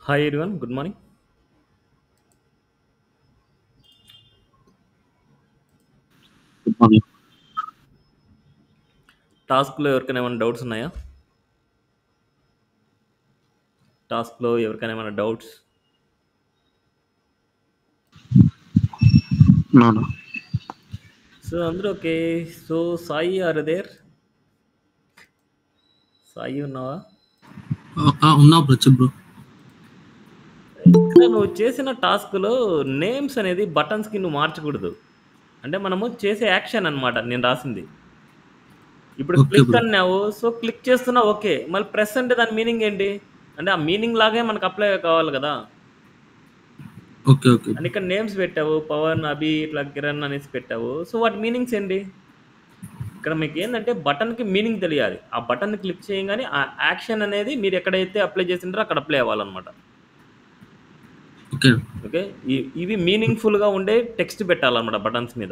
Hi everyone, good morning. Good morning టాస్క్‌లో ఎవరికైనా ఏమైనా డౌట్స్ ఉన్నాయా? టాస్క్‌లో ఎవరికైనా ఏమైనా డౌట్స్? నో నో సో అందరూ okay. So Sai are there? Sai ఉన్నావా? ఉన్నా బ్రో చెప్పు బ్రో ఇక్కడ నువ్వు చేసిన టాస్క్‌లో నేమ్స్ అనేది బటన్స్‌కి నువ్వు మార్చకూడదు. అంటే మనము చేసే యాక్షన్ అన్నమాట నేను రాసింది. ఇప్పుడు ఓకే క్లిక్ బ్రో అన్నావు. సో క్లిక్ చేస్తున్నావు ఓకే. మళ్ళీ ప్రెస్ అంటే దాని మీనింగ్ ఏంటి? అంటే ఆ మీనింగ్ లాగే మనకు అప్లై కావాలి కదా! ఓకే ఓకే అండ్ ఇక్కడ నేమ్స్ పెట్టావు. పవన్, అభి ఇట్లా కిరణ్ అనేసి పెట్టావు. సో వాటి మీనింగ్స్ ఏంటి? ఇక్కడ మీకు ఏందంటే బటన్‌కి మీనింగ్ తెలియాలి. ఆ బటన్‌ని క్లిక్ చేయంగానే ఆ యాక్షన్ అనేది మీరు ఎక్కడైతే అప్లై చేసిండ్రో అక్కడ అప్లై అవ్వాలన్నమాట. Okay okay. ఇ ఇవి మీనింగ్‌ఫుల్‌గా ఉండే టెక్స్ట్ పెట్టాలన్నమాట బటన్స్ మీద.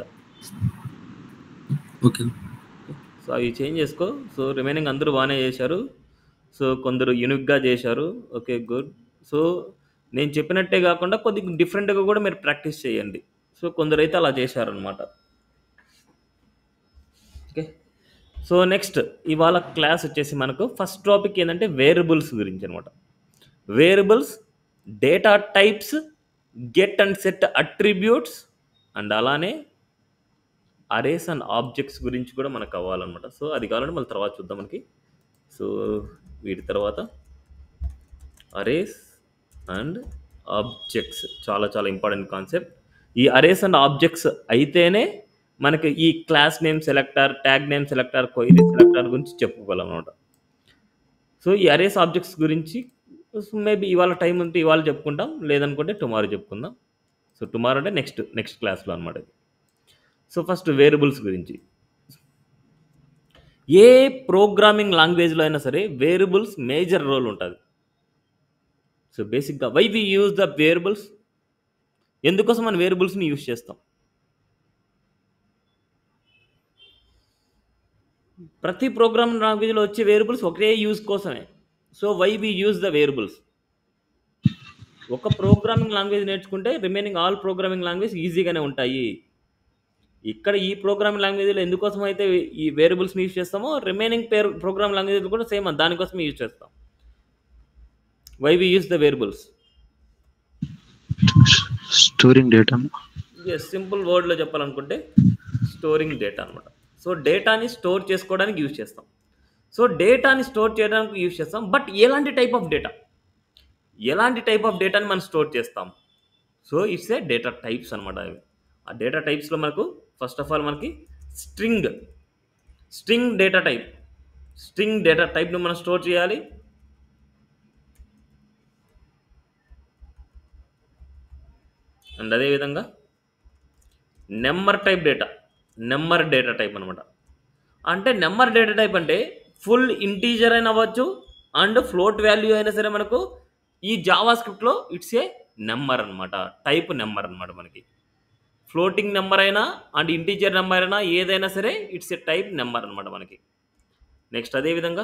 ఓకే సో అవి చేంజ్ చేసుకో. సో రిమైనింగ్ అందరూ బానే చేశారు. సో కొందరు యూనిక్‌గా చేశారు. Okay good. సో నేను చెప్పినట్టే కాకుండా కొద్దిగా డిఫరెంట్‌గా కూడా మీరు ప్రాక్టీస్ చేయండి. సో కొందరైతే అలా చేశారన్నమాట. ఓకే. సో నెక్స్ట్ ఇవాళ క్లాస్ వచ్చేసి మనకు ఫస్ట్ టాపిక్ ఏందంటే వేరియబుల్స్ గురించి అనమాట. Variables, data types, get and set attributes and అలానే అరేస్ అండ్ ఆబ్జెక్ట్స్ గురించి కూడా మనకు అవ్వాలన్నమాట. సో అది కావాలంటే మళ్ళీ తర్వాత చూద్దాం మనకి. సో వీటి తర్వాత అరేస్ అండ్ ఆబ్జెక్ట్స్ చాలా చాలా ఇంపార్టెంట్ కాన్సెప్ట్. ఈ అరేస్ అండ్ ఆబ్జెక్ట్స్ అయితేనే మనకి ఈ class name selector, tag name selector, query selector గురించి చెప్పుకోగలం అనమాట. సో ఈ అరేస్ ఆబ్జెక్ట్స్ గురించి మేబీ ఇవాళ టైం ఉంటే ఇవాళ చెప్పుకుంటాం. లేదనుకుంటే టుమారో చెప్పుకుందాం. సో టుమారో అంటే నెక్స్ట్ నెక్స్ట్ క్లాస్‌లో అనమాట ఇది. సో ఫస్ట్ వేరియబుల్స్ గురించి. ఏ ప్రోగ్రామింగ్ లాంగ్వేజ్‌లో అయినా సరే వేరియబుల్స్ మేజర్ రోల్ ఉంటది. సో బేసిక్‌గా why we use the variables? ఎందుకోసం మనం వేరియబుల్స్‌ని యూజ్ చేస్తాం? ప్రతి ప్రోగ్రామింగ్ లాంగ్వేజ్‌లో వచ్చే వేరియబుల్స్ ఒకే యూజ్ కోసమే. So why we use the variables? ఒక ప్రోగ్రామింగ్ లాంగ్వేజ్ నేర్చుకుంటే రిమైనింగ్ ఆల్ ప్రోగ్రామింగ్ లాంగ్వేజ్ ఈజీగానే ఉంటాయి. ఇక్కడ ఈ ప్రోగ్రామింగ్ లాంగ్వేజ్‌లో ఎందుకోసం అయితే ఈ వేరియబుల్స్‌ని యూజ్ చేస్తామో రిమైనింగ్ పేర్ ప్రోగ్రామింగ్ లాంగ్వేజ్‌లో కూడా సేమ్ దానికోసమే యూజ్ చేస్తాం. Why we use the variables? Storing data yes simple వర్డ్‌లో చెప్పాలనుకుంటే స్టోరింగ్ డేటా అనమాట. సో డేటాని స్టోర్ చేసుకోవడానికి యూజ్ చేస్తాం. సో డేటాని స్టోర్ చేయడానికి యూజ్ చేస్తాం. బట్ ఎలాంటి టైప్ ఆఫ్ డేటా? ఎలాంటి టైప్ ఆఫ్ డేటాని మనం స్టోర్ చేస్తాం? So it's a data types అనమాట అవి. ఆ డేటా టైప్స్‌లో మనకు ఫస్ట్ ఆఫ్ ఆల్ మనకి string, string data type. String data టైప్‌ని మనం స్టోర్ చేయాలి. అండ్ అదే విధంగా number type data. Number data type అనమాట. అంటే నంబర్ డేటా టైప్ అంటే ఫుల్ ఇంటీజర్ అయినా అవ్వచ్చు అండ్ ఫ్లోట్ వాల్యూ అయినా సరే మనకు ఈ జావా స్క్రిప్ట్‌లో ఇట్స్ ఏ నంబర్ అనమాట. టైప్ నంబర్ అనమాట మనకి. ఫ్లోటింగ్ నంబర్ అయినా అండ్ ఇంటీజర్ నంబర్ అయినా ఏదైనా సరే ఇట్స్ ఏ టైప్ నంబర్ అనమాట మనకి. నెక్స్ట్ అదే విధంగా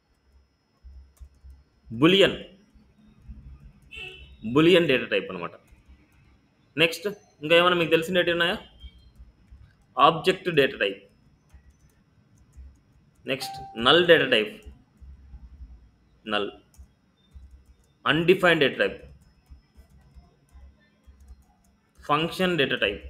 బూలియన్. బూలియన్ డేటా టైప్ అనమాట. నెక్స్ట్ ఇంకా ఏమైనా మీకు తెలిసినటివి ఉన్నాయా? Object data type. Next null data type. Null. Undefined data type. Function data type.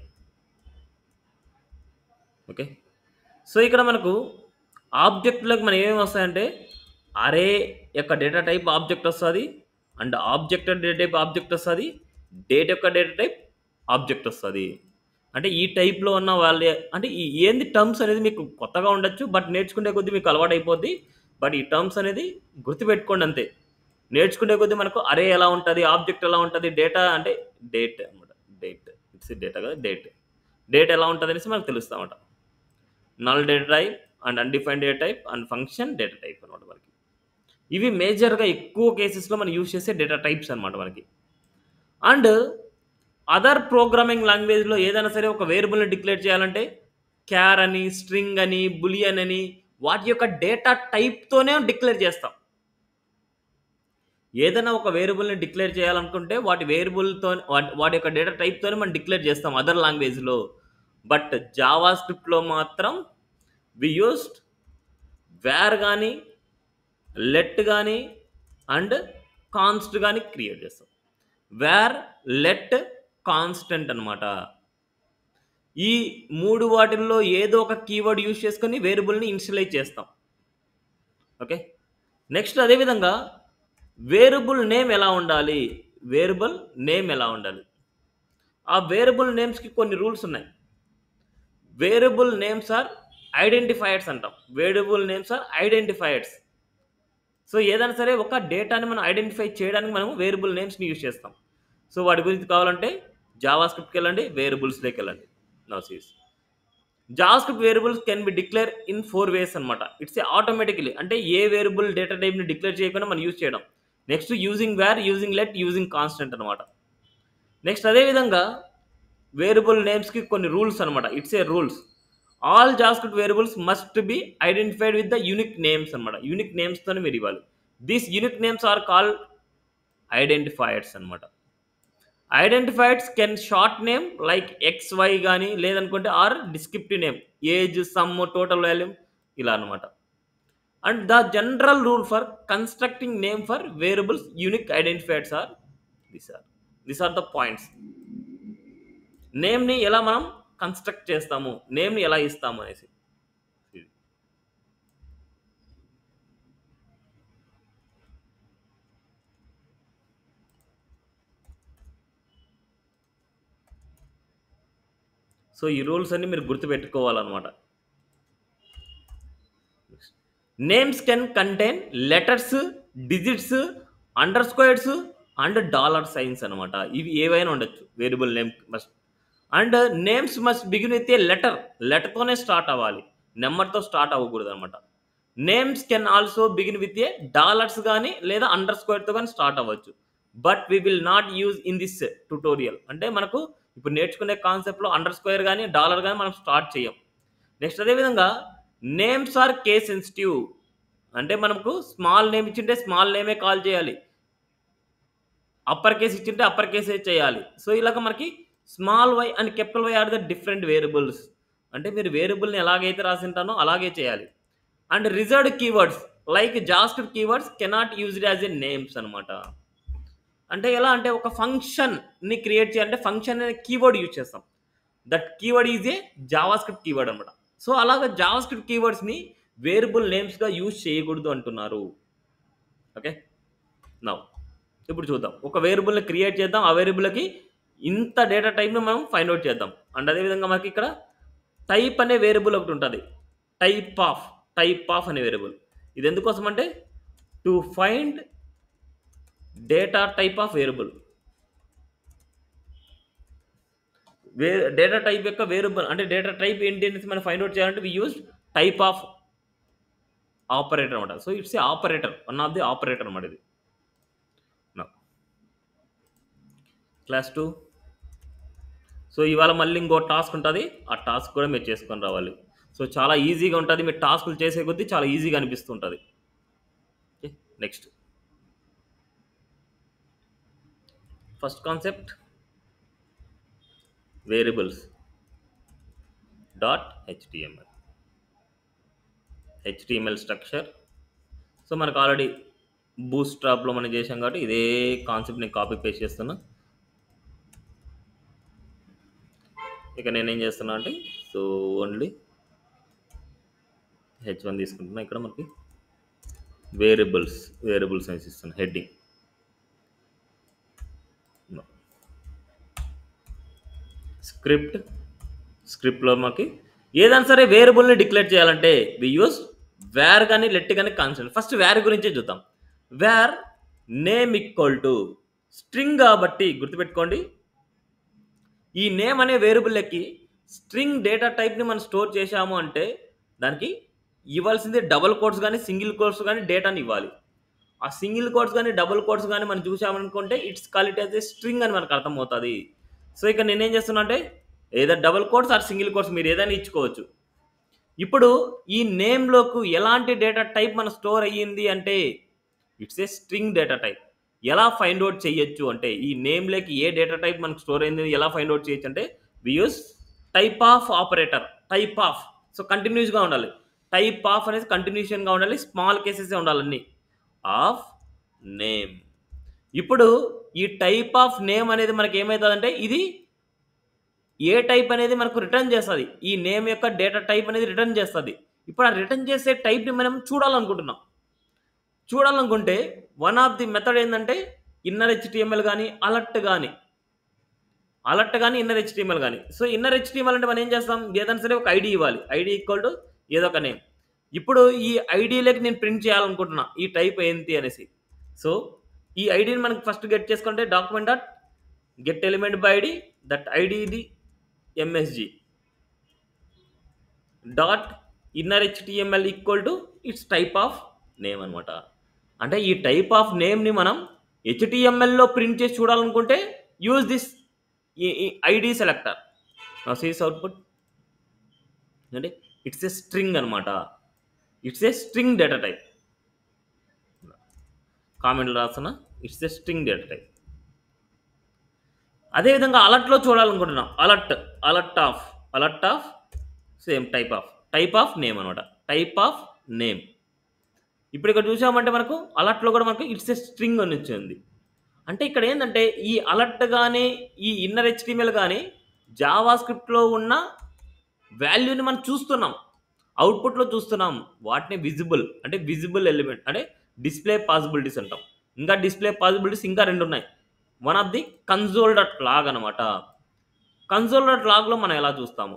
Okay. So ఇక్కడ మనకు ఆబ్జెక్ట్‌లోకి మనం ఏమేమి వస్తాయంటే అరే యొక్క డేటా టైప్ ఆబ్జెక్ట్ వస్తది. And object data type object వస్తది. డేట్ యొక్క డేటా టైప్ ఆబ్జెక్ట్ వస్తది. అంటే ఈ టైప్‌లో ఉన్న వాళ్ళే అంటే ఈ ఏంది టర్మ్స్ అనేది మీకు కొత్తగా ఉండొచ్చు. బట్ నేర్చుకునే కొద్దీ మీకు అలవాటైపోద్ది. బట్ ఈ టర్మ్స్ అనేది గుర్తుపెట్టుకోండి అంతే. నేర్చుకునే కొద్దీ మనకు అరే ఎలా ఉంటది? ఆబ్జెక్ట్ ఎలా ఉంటది? డేటా అంటే డేట్ అనమాట. డేట్. ఇట్స్ డేటా కాదు డేట్. డేట్ ఎలా ఉంటదనేసి మనకు తెలుస్తదన్నమాట. Null data type and undefined data type and function data type అనమాట మనకి. ఇవి మేజర్‌గా ఎక్కువ కేసెస్‌లో మనం యూజ్ చేసే డేటా టైప్స్ అనమాట మనకి. అండ్ అదర్ ప్రోగ్రామింగ్ లాంగ్వేజ్‌లో ఏదైనా సరే ఒక వేరియబుల్‌ని డిక్లేర్ చేయాలంటే క్యార్ అని, స్ట్రింగ్ అని, బూలియన్ అని వాటి యొక్క డేటా టైప్‌తోనే డిక్లేర్ చేస్తాం. ఏదైనా ఒక వేరియబుల్ని డిక్లేర్ చేయాలనుకుంటే వాటి వేరియబుల్తో వాటి వాటి యొక్క డేటా టైప్తోనే మనం డిక్లేర్ చేస్తాం అదర్ లాంగ్వేజ్లో బట్ జావా స్క్రిప్ట్లో మాత్రం వి యూస్డ్ వేర్ కానీ లెట్ కానీ అండ్ కాన్స్ట్ కానీ క్రియేట్ చేస్తాం వేర్ లెట్ కాన్స్టెంట్ అనమాట ఈ మూడు వాటిల్లో ఏదో ఒక కీవర్డ్ యూజ్ చేసుకొని వేరియబుల్ని ఇన్షియలైజ్ చేస్తాం ఓకే నెక్స్ట్ అదేవిధంగా వేరియబుల్ నేమ్ ఎలా ఉండాలి వేరియబుల్ నేమ్ ఎలా ఉండాలి ఆ వేరియబుల్ నేమ్స్కి కొన్ని రూల్స్ ఉన్నాయి వేరియబుల్ నేమ్స్ ఆర్ ఐడెంటిఫైయర్స్ అంటాం variable names are identifiers so ఏదైనా సరే ఒక డేటాని మనం ఐడెంటిఫై చేయడానికి మనం వేరియబుల్ నేమ్స్ని యూజ్ చేస్తాం సో వాటి గురించి కావాలంటే జావా స్క్రిప్ట్కి వెళ్ళండి వేరియబుల్స్లోకి వెళ్ళండి no sees JavaScript variables can be declare in four ways అనమాట ఇట్స్ ఆటోమేటికలీ అంటే ఏ వేరియబుల్ డేటా టైప్ని డిక్లేర్ చేయకుండా మనం యూజ్ చేయడం next using var using let using constant అనమాట నెక్స్ట్ అదేవిధంగా వేరియబుల్ నేమ్స్కి కొన్ని రూల్స్ అనమాట it's a rules all JavaScript variables must be identified with the unique names అనమాట యూనిక్ నేమ్స్తోనే మీరు ఇవ్వాలి these unique names are called identifiers అనమాట identifieds can short name like x y కానీ లేదనుకుంటే or descriptive name age sum total volume ఇలా అనమాట and the general rule for constructing name for variables unique identifieds are this are this are the points నేమ్ని ఎలా మనం construct చేస్తాము నేమ్ని ఎలా ఇస్తాము అనేసి సో ఈ రూల్స్ అన్ని మీరు గుర్తుపెట్టుకోవాలన్నమాట names can contain letters digits under underscores and dollar signs అనమాట ఇవి ఏవైనా ఉండొచ్చు variable name must and names must begin with a letter లెటర్తోనే స్టార్ట్ అవ్వాలి నెంబర్తో స్టార్ట్ అవ్వకూడదు అనమాట names can also begin with a dollars కానీ లేదా అండర్ స్క్వేర్తో కానీ స్టార్ట్ అవ్వచ్చు but we will not use in this tutorial అంటే మనకు ఇప్పుడు నేర్చుకునే కాన్సెప్ట్లో అండర్ స్క్వేర్ కానీ డాలర్ కానీ మనం స్టార్ట్ చేయం నెక్స్ట్ అదేవిధంగా నేమ్స్ ఆర్ కే సెన్సిటివ్ అంటే మనకు స్మాల్ నేమ్ ఇచ్చింటే స్మాల్ నేమే కాల్ చేయాలి అప్పర్ కేస్ ఇచ్చింటే అప్పర్ కేసే చేయాలి సో ఇలాగ మనకి small y and capital y are the different variables అంటే మీరు వేరియబుల్ని ఎలాగైతే రాసింటానో అలాగే చేయాలి and reserved keywords like JavaScript keywords cannot used as a names అనమాట అంటే ఎలా అంటే ఒక ఫంక్షన్ని క్రియేట్ చేయాలంటే ఫంక్షన్ అనే కీవర్డ్ యూజ్ చేస్తాం that keyword is a JavaScript keyword అనమాట సో అలాగ జావా స్క్రిప్ట్ కీవర్డ్స్ని వేరియబుల్ నేమ్స్గా యూజ్ చేయకూడదు అంటున్నారు ఓకే నవ్ ఇప్పుడు చూద్దాం ఒక వేరియబుల్ని క్రియేట్ చేద్దాం ఆ వేరియబుల్కి ఇంత డేటా టైప్ని మనం ఫైండ్ అవుట్ చేద్దాం అండ్ అదేవిధంగా మనకి ఇక్కడ టైప్ అనే వేరియబుల్ ఒకటి ఉంటుంది టైప్ ఆఫ్ టైప్ ఆఫ్ అనే వేరియబుల్ ఇది ఎందుకోసం అంటే to find data type of variable వే డేటా టైప్ యొక్క వేరియబుల్ అంటే డేటా టైప్ ఏంటి అనేసి మనం ఫైండ్ అవుట్ చేయాలంటే we use type of operator అనమాట so it's a operator one of the operator అనమాట ఇది క్లాస్ టూ సో ఇవాళ మళ్ళీ ఇంకో టాస్క్ ఉంటుంది ఆ టాస్క్ కూడా మీరు చేసుకొని రావాలి సో చాలా ఈజీగా ఉంటుంది మీరు టాస్కులు చేసే కొద్దీ చాలా ఈజీగా అనిపిస్తుంటుంది okay next first concept variables dot HTML HTML structure so మనకు ఆల్రెడీ బూస్ట్ ట్రాప్లో మనం చేసాం కాబట్టి ఇదే కాన్సెప్ట్ నేను కాపీ పేస్ట్ చేస్తున్నా ఇక నేనేం చేస్తున్నా అంటే సో ఓన్లీ హెచ్ వన్ తీసుకుంటున్నా ఇక్కడ మనకి వేరియబుల్స్ వేరియబుల్స్ అనేసి ఇస్తున్నా హెడ్డింగ్ స్క్రిప్ట్ స్క్రిప్ట్లో మనకి ఏదైనా సరే వేరియబుల్ని డిక్లేర్ చేయాలంటే వి యూస్ వేర్ కానీ లెట్ కానీ కాన్సెప్ట్ ఫస్ట్ వేర్ గురించే చూద్దాం var name equal to string కాబట్టి గుర్తుపెట్టుకోండి ఈ నేమ్ అనే వేరియబుల్కి స్ట్రింగ్ డేటా టైప్ని మనం స్టోర్ చేశాము అంటే దానికి ఇవ్వాల్సింది డబుల్ కోడ్స్ కానీ సింగిల్ కోడ్స్ కానీ డేటాని ఇవ్వాలి ఆ సింగిల్ కోడ్స్ కానీ డబుల్ కోడ్స్ కానీ మనం చూసామనుకుంటే it's quality as a string అని మనకు అర్థమవుతుంది సో ఇక నేనేం చేస్తున్నా అంటే ఏదో double quotes or single quotes మీరు ఏదైనా ఇచ్చుకోవచ్చు ఇప్పుడు ఈ నేమ్లోకి ఎలాంటి డేటా టైప్ మన స్టోర్ అయ్యింది అంటే it's a string data type ఎలా ఫైండ్ అవుట్ చేయొచ్చు అంటే ఈ నేమ్లోకి ఏ డేటా టైప్ మనకు స్టోర్ అయింది ఎలా ఫైండ్ అవుట్ చేయొచ్చు అంటే we use type of operator type of so కంటిన్యూస్గా ఉండాలి టైప్ ఆఫ్ అనేది కంటిన్యూషన్గా ఉండాలి స్మాల్ కేసెస్ ఉండాలి అన్ని ఆఫ్ నేమ్ ఇప్పుడు ఈ టైప్ ఆఫ్ నేమ్ అనేది మనకి ఏమవుతుందంటే ఇది ఏ టైప్ అనేది మనకు రిటర్న్ చేస్తుంది ఈ నేమ్ యొక్క డేటా టైప్ అనేది రిటర్న్ చేస్తుంది ఇప్పుడు ఆ రిటర్న్ చేసే టైప్ని మనం చూడాలనుకుంటున్నాం చూడాలనుకుంటే వన్ ఆఫ్ ది మెథడ్ ఏంటంటే ఇన్నర్ హెచ్టిఎంఎల్ కానీ అలర్ట్ కానీ అలర్ట్ కానీ ఇన్నర్ హెచ్టిఎంఎల్ కానీ సో ఇన్నర్ హెచ్టిఎంఎల్ అంటే మనం ఏం చేస్తాం ఏదైనా సరే ఒక ఐడి ఇవ్వాలి ఐడి ఈక్వల్ టు ఏదో ఒక నేమ్ ఇప్పుడు ఈ ఐడీలోకి నేను ప్రింట్ చేయాలనుకుంటున్నా ఈ టైప్ ఏంటి అనేసి సో ఈ ఐడిని మనకి ఫస్ట్ గెట్ చేసుకుంటే document dot get element by ID that ID ఇది MSG dot inner HTML equal to it's type of name అనమాట అంటే ఈ టైప్ ఆఫ్ నేమ్ని మనం హెచ్టిఎంఎల్లో ప్రింట్ చేసి చూడాలనుకుంటే use this ID selector sees output అంటే ఇట్స్ ఏ స్ట్రింగ్ అనమాట it's a string data type కామెంట్లు రాస్తున్న it's a string data type అదేవిధంగా అలర్ట్లో చూడాలనుకుంటున్నాం alert alert of alert of same type of type of name అనమాట టైప్ ఆఫ్ నేమ్ ఇప్పుడు ఇక్కడ చూసామంటే మనకు అలర్ట్లో కూడా మనకు ఇట్స్ ఏ స్ట్రింగ్ అని వచ్చింది అంటే ఇక్కడ ఏంటంటే ఈ అలర్ట్ కానీ ఈ ఇన్నర్ హెచ్టిఎంఎల్ కానీ జావా స్క్రిప్ట్లో ఉన్న వాల్యూని మనం చూస్తున్నాం అవుట్పుట్లో చూస్తున్నాం వాటిని విజిబుల్ అంటే విజిబుల్ ఎలిమెంట్ అంటే డిస్ప్లే పాసిబిలిటీస్ అంటాం ఇంకా డిస్ప్లే పాసిబిలిటీస్ ఇంకా రెండు ఉన్నాయి one of the console dot log అనమాట కన్సోల్ డాట్ లాగ్లో మనం ఎలా చూస్తాము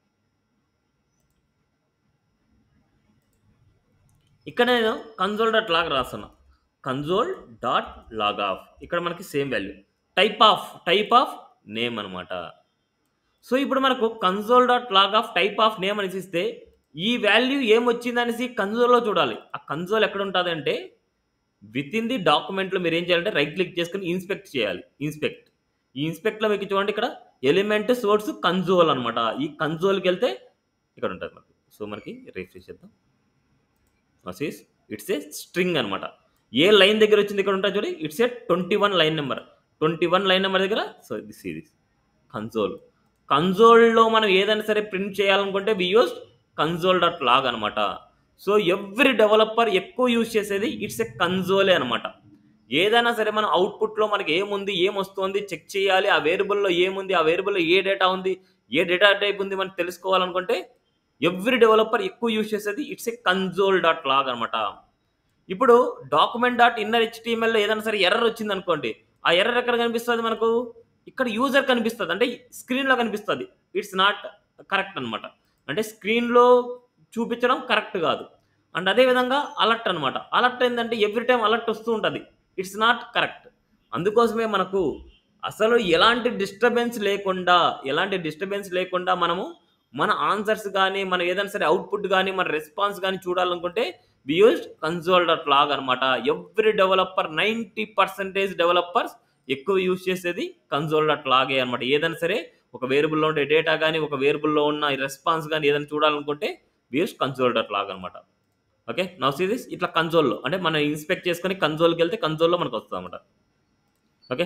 ఇక్కడ నేను కన్సోల్ డాట్ లాగ్ రాస్తున్నా కన్సోల్ డాట్ లాగ్ ఆఫ్ ఇక్కడ మనకి same value type of type of name అనమాట సో ఇప్పుడు మనకు console dot log of type of name అనేసి ఇస్తే ఈ వాల్యూ ఏం వచ్చింది అనేసి కన్సోల్లో చూడాలి ఆ కన్సోల్ ఎక్కడ ఉంటుంది అంటే విత్ ఇన్ ది డాక్యుమెంట్లో మీరు ఏం చేయాలంటే రైట్ క్లిక్ చేసుకుని ఇన్స్పెక్ట్ చేయాలి ఇన్స్పెక్ట్ ఈ ఇన్స్పెక్ట్లో మీకు చూడండి ఇక్కడ ఎలిమెంట్ సోర్స్ కన్సోల్ అనమాట ఈ కన్సోల్కి వెళ్తే ఇక్కడ ఉంటుంది మనకి సో మనకి రిఫ్రెష్ చేద్దాం మసీస్ ఇట్స్ ఏ స్ట్రింగ్ అనమాట ఏ లైన్ దగ్గర వచ్చింది ఇక్కడ ఉంటుంది చూడండి it's a twenty one line number twenty one line number దగ్గర సో దిస్ ఇది కన్సోల్ కన్సోల్లో మనం ఏదైనా సరే ప్రింట్ చేయాలనుకుంటే we use console dot log అనమాట సో ఎవ్రీ డెవలపర్ ఎక్కువ యూజ్ చేసేది ఇట్స్ ఏ కన్సోలే అనమాట ఏదైనా సరే మనం అవుట్పుట్లో మనకి ఏముంది ఏం వస్తుంది చెక్ చేయాలి ఆ వేరియబుల్లో ఏముంది ఆ వేరియబుల్లో ఏ డేటా ఉంది ఏ డేటా టైప్ ఉంది మనం తెలుసుకోవాలనుకుంటే ఎవ్రీ డెవలపర్ ఎక్కువ యూజ్ చేసేది it's a console dot log అనమాట ఇప్పుడు డాక్యుమెంట్ డాట్ ఇన్నర్ హెచ్టిఎంఎల్లో ఏదైనా సరే ఎర్రర్ వచ్చింది అనుకోండి ఆ ఎర్రర్ ఎక్కడ కనిపిస్తుంది మనకు ఇక్కడ యూజర్ కనిపిస్తుంది అంటే స్క్రీన్లో కనిపిస్తుంది ఇట్స్ నాట్ కరెక్ట్ అనమాట అంటే స్క్రీన్లో చూపించడం కరెక్ట్ కాదు అండ్ అదేవిధంగా అలర్ట్ అనమాట అలర్ట్ ఏంటంటే ఎవ్రీ టైం అలర్ట్ వస్తూ ఉంటుంది ఇట్స్ నాట్ కరెక్ట్ అందుకోసమే మనకు అసలు ఎలాంటి డిస్టర్బెన్స్ లేకుండా ఎలాంటి డిస్టర్బెన్స్ లేకుండా మనము మన ఆన్సర్స్ కానీ మన ఏదైనా సరే అవుట్పుట్ కానీ మన రెస్పాన్స్ కానీ చూడాలనుకుంటే we use console dot log అనమాట every developer ninety percentage developers ఎక్కువ యూజ్ చేసేది కన్సోల్ డాట్ లాగే అనమాట ఏదైనా సరే ఒక వేరియబుల్లో ఉండే డేటా కానీ ఒక వేరియబుల్లో ఉన్న రెస్పాన్స్ కానీ ఏదైనా చూడాలనుకుంటే we use console dot log అనమాట ఓకే నవ్ సీ దిస్ ఇట్లా కన్సోల్లో అంటే మనం ఇన్స్పెక్ట్ చేసుకొని కన్సోల్కి వెళ్తే కన్సోల్లో మనకు వస్తుంది అనమాట ఓకే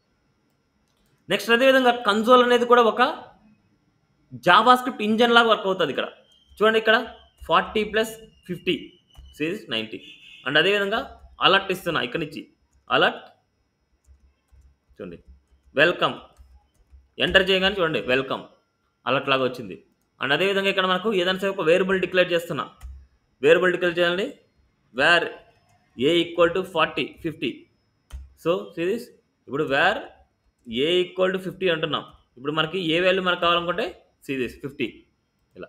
నెక్స్ట్ అదేవిధంగా కన్సోల్ అనేది కూడా ఒక జావా స్క్రిప్ట్ ఇంజన్ లాగా వర్క్ అవుతుంది ఇక్కడ చూడండి ఇక్కడ forty plus fifty series ninety and అదేవిధంగా అలర్ట్ ఇస్తున్నా ఇక్కడ నుంచి అలర్ట్ చూడండి వెల్కమ్ ఎంటర్ చేయగానే చూడండి వెల్కమ్ అలర్ట్ లాగా వచ్చింది అండ్ అదేవిధంగా ఇక్కడ మనకు ఏదైనా సరే ఒక వేరియబుల్ డిక్లేర్ చేస్తున్నా వేరియబుల్ డిక్లేర్ చేయాలండి var a equal to forty fifty so series ఇప్పుడు var a equal to fifty అంటున్నాం ఇప్పుడు మనకి ఏ వాల్యూ మనకు కావాలనుకుంటే సిరీస్ ఫిఫ్టీ ఇలా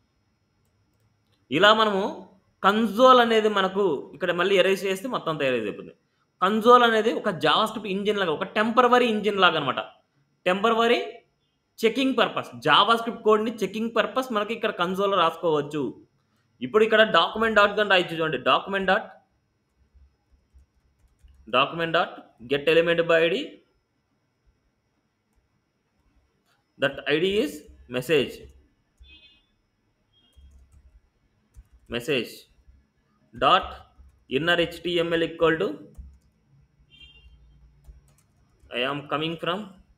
ఇలా మనము కన్సోల్ అనేది మనకు ఇక్కడ మళ్ళీ ఎరేజ్ చేస్తే మొత్తం తయారైపోతుంది కన్సోల్ అనేది ఒక జావాస్క్రిప్ట్ ఇంజిన్ లాగా ఒక టెంపరవరీ ఇంజిన్ లాగా అనమాట temporary checking purpose JavaScript కోడ్ని చెకింగ్ పర్పస్ మనకి ఇక్కడ కన్సోల్లో రాసుకోవచ్చు ఇప్పుడు ఇక్కడ డాక్యుమెంట్ డాట్ గన్ రాయొచ్చు చూడండి document dot document dot get element by ID that ID is message message dot inner HTML equal to I am coming from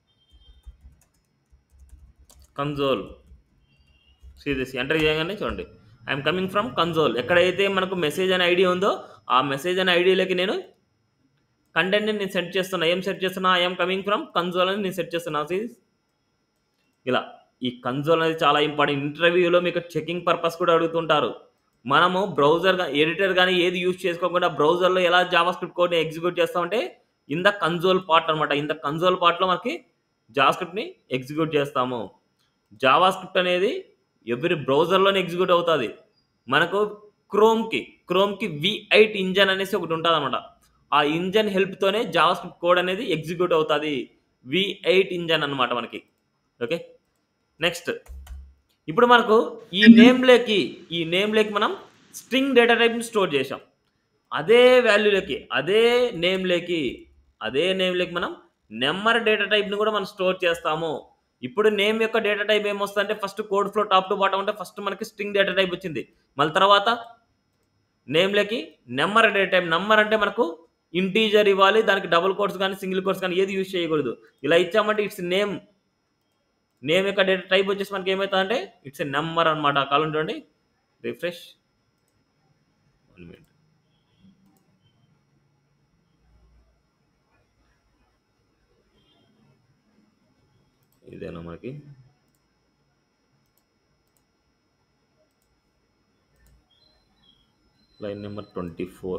console serious enter చేయగానే చూడండి ఐఎమ్ కమింగ్ ఫ్రమ్ కన్జోల్ ఎక్కడైతే మనకు message అనే ID ఉందో ఆ message అనే ఐడిలోకి నేను కంటెంట్ని నేను సెట్ చేస్తున్నా ఏం సెట్ చేస్తున్నా ఐఎమ్ కమింగ్ ఫ్రమ్ కన్జోల్ అని నేను సెట్ చేస్తున్నా సీరియస్ ఇలా ఈ కన్సోల్ అనేది చాలా ఇంపార్టెంట్ ఇంటర్వ్యూలో మీకు చెకింగ్ పర్పస్ కూడా అడుగుతుంటారు మనము బ్రౌజర్ ఎడిటర్ కానీ ఏది యూజ్ చేసుకోకుండా బ్రౌజర్లో ఎలా జావా స్క్రిప్ట్ కోడ్ని ఎగ్జిక్యూట్ చేస్తామంటే ఇన్ ద కన్సోల్ పార్ట్ అనమాట ఇన్ ద కన్సోల్ పార్ట్లో మనకి జావా స్క్రిప్ట్ని ఎగ్జిక్యూట్ చేస్తాము జావా స్క్రిప్ట్ అనేది ఎవ్రీ బ్రౌజర్లోనే ఎగ్జిక్యూట్ అవుతుంది మనకు క్రోమ్కి క్రోమ్కి వి ఎయిట్ ఇంజన్ అనేసి ఒకటి ఉంటుంది అనమాట ఆ ఇంజన్ హెల్ప్తోనే జావా స్క్రిప్ట్ కోడ్ అనేది ఎగ్జిక్యూట్ అవుతుంది వి ఎయిట్ ఇంజన్ అనమాట మనకి ఓకే నెక్స్ట్ ఇప్పుడు మనకు ఈ నేమ్లోకి ఈ నేమ్లోకి మనం స్ట్రింగ్ డేటా టైప్ని స్టోర్ చేసాం అదే వాల్యూలోకి అదే నేమ్లోకి అదే నేమ్లోకి మనం నెంబర్ డేటా టైప్ని కూడా మనం స్టోర్ చేస్తాము ఇప్పుడు నేమ్ యొక్క డేటా టైప్ ఏమొస్తుందంటే first code flow top to bottom అంటే ఫస్ట్ మనకి స్ట్రింగ్ డేటా టైప్ వచ్చింది మళ్ళీ తర్వాత నేమ్లోకి నెంబర్ డేటా టైప్ నెంబర్ అంటే మనకు ఇంటీజర్ ఇవ్వాలి దానికి డబుల్ కోడ్స్ కానీ సింగిల్ కోడ్స్ కానీ ఏది యూజ్ చేయకూడదు ఇలా ఇచ్చామంటే ఇట్స్ నేమ్ నేమ్ యొక్క డేటా టైప్ వచ్చేసి మనకి ఏమవుతుందంటే ఇట్స్ ఎ నెంబర్ అనమాట కాలం చూడండి రిఫ్రెష్ వన్ మినిట్ ఇదేనా మనకి line number twenty four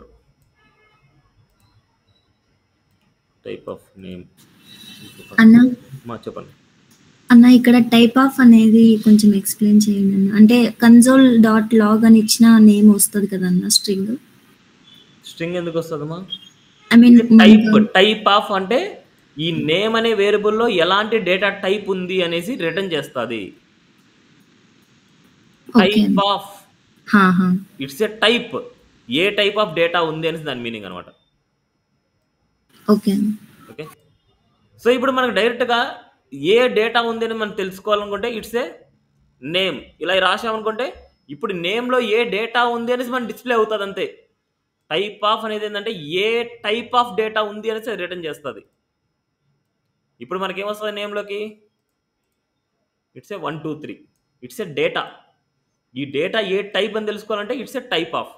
type of name అన్న మా చెప్పండి అన్న ఇక్కడ టైప్ ఆఫ్ అనేది కొంచెం ఎక్స్ప్లెయిన్ చేయండి అన్న అంటే కన్సోల్ డాట్ లాగ్ అని ఇచ్చిన నేమ్ వస్తుంది కదా అన్న స్ట్రింగ్ స్ట్రింగ్ ఎందుకు వస్తుందమ్మా I mean type type of అంటే ఈ నేమ్ అనే వేరియబుల్లో ఎలాంటి డేటా టైప్ ఉంది అనేసి రిటర్న్ చేస్తుంది ఓకే టైప్ ఆఫ్ హా హా ఇట్స్ ఎ టైప్ ఏ టైప్ ఆఫ్ డేటా ఉంది అనేసి దాని మీనింగ్ అనమాట ఓకే అన్న ఓకే సో ఇప్పుడు మనకు డైరెక్ట్గా ఏ డేటా ఉంది అని మనం తెలుసుకోవాలనుకుంటే ఇట్స్ ఏ నేమ్ ఇలా రాసామనుకుంటే ఇప్పుడు నేమ్లో ఏ డేటా ఉంది అనేసి మన డిస్ప్లే అవుతుంది అంతే టైప్ ఆఫ్ అనేది ఏంటంటే ఏ టైప్ ఆఫ్ డేటా ఉంది అనేసి అది రిటర్న్ చేస్తుంది ఇప్పుడు మనకి ఏమొస్తుంది నేమ్లోకి it's a one two three it's a data ఈ డేటా ఏ టైప్ అని తెలుసుకోవాలంటే ఇట్స్ ఏ టైప్ ఆఫ్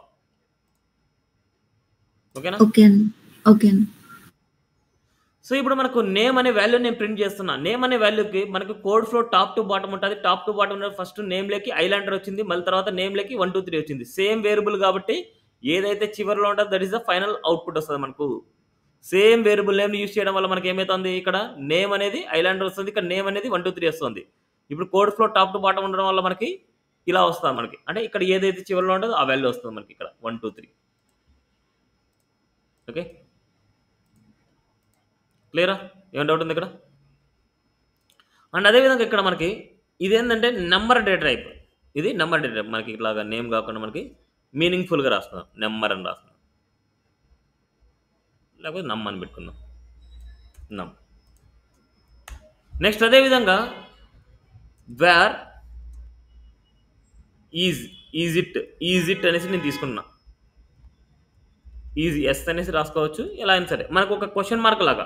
ఓకేనా ఓకే అన్న ఓకే అన్న సో ఇప్పుడు మనకు నేమ్ అనే వాల్యూ నేను ప్రింట్ చేస్తున్నా నేమ్ అనే వాల్యూకి మనకు code flow top to bottom ఉంటుంది టాప్ టు బాటమ్ ఫస్ట్ నేమ్లోకి ఐలాండర్ వచ్చింది మళ్ళీ తర్వాత నేమ్లోకి వన్ టూ త్రీ వచ్చింది సేమ్ వేరియబుల్ కాబట్టి ఏదైతే చివరిలో ఉంటుందో that is the final output వస్తుంది మనకు సేమ్ వేరియబుల్ నేమ్ యూస్ చేయడం వల్ల మనకి ఏమవుతుంది ఇక్కడ నేమ్ అనేది ఐలాండర్ వస్తుంది ఇక్కడ నేమ్ అనేది వన్ టూ త్రీ వస్తుంది ఇప్పుడు code flow top to bottom ఉండడం వల్ల మనకి ఇలా వస్తుంది మనకి అంటే ఇక్కడ ఏదైతే చివరిలో ఉంటుందో ఆ వాల్యూ వస్తుంది మనకి ఇక్కడ వన్ టూ త్రీ ఓకే క్లియరా ఏమైనా డౌట్ ఉంది ఇక్కడ అండ్ అదేవిధంగా ఇక్కడ మనకి ఇది ఏంటంటే నెంబర్ డేటా టైప్ ఇది నెంబర్ డేటా టైప్ మనకి ఇట్లాగా నేమ్ కాకుండా మనకి మీనింగ్ఫుల్గా రాస్తున్నాం నెంబర్ అని రాస్తున్నాం లేకపోతే నమ్ అని పెట్టుకుందాం నమ్ నెక్స్ట్ అదేవిధంగా var is is it is it అనేసి నేను తీసుకున్నా ఈజీ ఎస్ అనేసి రాసుకోవచ్చు ఎలా అయినా సరే మనకు ఒక క్వశ్చన్ మార్క్ లాగా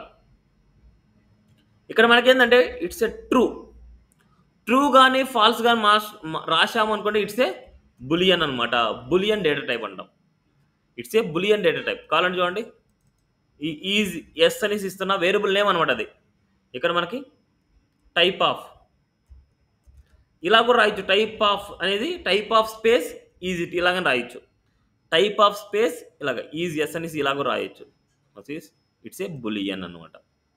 ఇక్కడ మనకి ఏంటంటే ఇట్స్ ఎ ట్రూ ట్రూ కానీ ఫాల్స్ కానీ మాస్ రాశాము అనుకుంటే ఇట్స్ ఏ బులియన్ అనమాట బులియన్ డేటా టైప్ అంటాం it's a boolean data type కావాలంటే చూడండి ఈ ఈజ్ ఎస్ అనేసి ఇస్తున్న వేరియబుల్ నేమ్ అనమాట అది ఇక్కడ మనకి టైప్ ఆఫ్ ఇలా కూడా రాయొచ్చు టైప్ ఆఫ్ అనేది type of space is it ఇలాగని రాయొచ్చు టైప్ ఆఫ్ స్పేస్ ఇలాగ ఈజ్ ఎస్ అనేసి ఇలాగ రాయొచ్చు ఇట్స్ ఏ బులియన్ అనమాట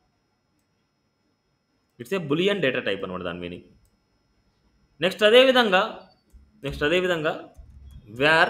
it's a boolean data type అనమాట దాని మీనింగ్ నెక్స్ట్ అదేవిధంగా నెక్స్ట్ అదేవిధంగా వేర్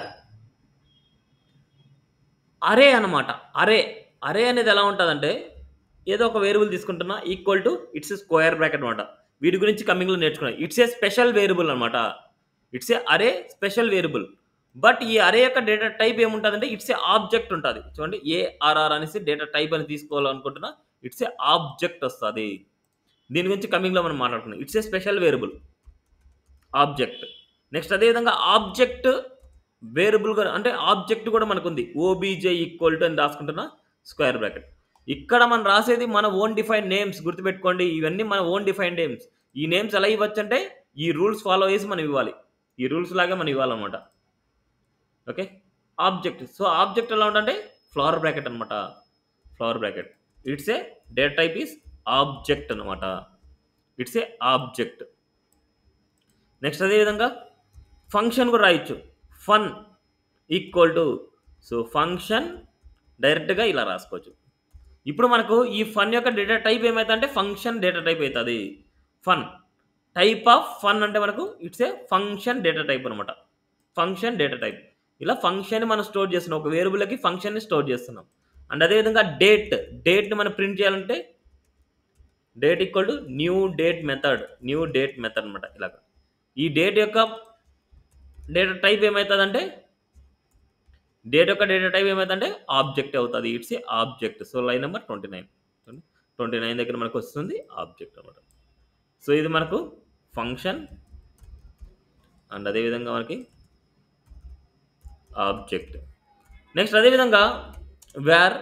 అరే అనమాట అరే అరే అనేది ఎలా ఉంటుందంటే ఏదో ఒక వేరియబుల్ తీసుకుంటున్నా equal to it's a square bracket అనమాట వీటి గురించి కమింగ్లో నేర్చుకున్నాం ఇట్స్ ఏ స్పెషల్ వేరియబుల్ అనమాట it's a array special variable but ఈ అరే యొక్క డేటా టైప్ ఏముంటుందంటే ఇట్స్ ఏ ఆబ్జెక్ట్ ఉంటుంది చూడండి ఏఆర్ఆర్ అనేసి డేటా టైప్ అని తీసుకోవాలనుకుంటున్నా ఇట్స్ ఏ ఆబ్జెక్ట్ వస్తుంది దీని గురించి కమింగ్లో మనం మాట్లాడుకున్నాం it's a special variable object next అదేవిధంగా ఆబ్జెక్ట్ వేరియబుల్ కూడా అంటే ఆబ్జెక్ట్ కూడా మనకు ఉంది ఓబీజే ఈక్వల్ టు అని రాసుకుంటున్నా స్క్వేర్ బ్రాకెట్ ఇక్కడ మనం రాసేది మన ఓన్ డిఫైన్ నేమ్స్ గుర్తుపెట్టుకోండి ఇవన్నీ మన ఓన్ డిఫైన్ నేమ్స్ ఈ నేమ్స్ ఎలా ఇవ్వచ్చు అంటే ఈ రూల్స్ ఫాలో చేసి మనం ఇవ్వాలి ఈ రూల్స్ లాగా మనం ఇవ్వాలన్నమాట ఓకే ఆబ్జెక్ట్ సో ఆబ్జెక్ట్ ఎలా ఉంటుందంటే ఫ్లవర్ బ్రాకెట్ అనమాట flower bracket it's a date type is object అనమాట ఇట్స్ ఏ ఆబ్జెక్ట్ నెక్స్ట్ అదేవిధంగా ఫంక్షన్ కూడా రాయొచ్చు fun equal to so function డైరెక్ట్గా ఇలా రాసుకోవచ్చు ఇప్పుడు మనకు ఈ ఫన్ యొక్క డేటా టైప్ ఏమవుతుందంటే ఫంక్షన్ డేటా టైప్ అవుతుంది ఫన్ టైప్ ఆఫ్ ఫన్ అంటే మనకు it's a function data type అనమాట ఫంక్షన్ డేటా టైప్ ఇలా ఫంక్షన్ మనం స్టోర్ చేస్తున్నాం ఒక వేరియబుల్కి ఫంక్షన్ని స్టోర్ చేస్తున్నాం అండ్ అదేవిధంగా డేట్ డేట్ని మనం ప్రింట్ చేయాలంటే date equal to new date method new date method అనమాట ఇలాగ ఈ డేట్ యొక్క డేటా టైప్ ఏమవుతుందంటే డేట్ యొక్క డేటా టైప్ ఏమవుతుందంటే ఆబ్జెక్ట్ అవుతుంది it's a object so line number twenty nine twenty nine దగ్గర మనకు వస్తుంది ఆబ్జెక్ట్ అనమాట సో ఇది మనకు ఫంక్షన్ అండ్ అదేవిధంగా మనకి ఆబ్జెక్ట్ నెక్స్ట్ అదేవిధంగా వేర్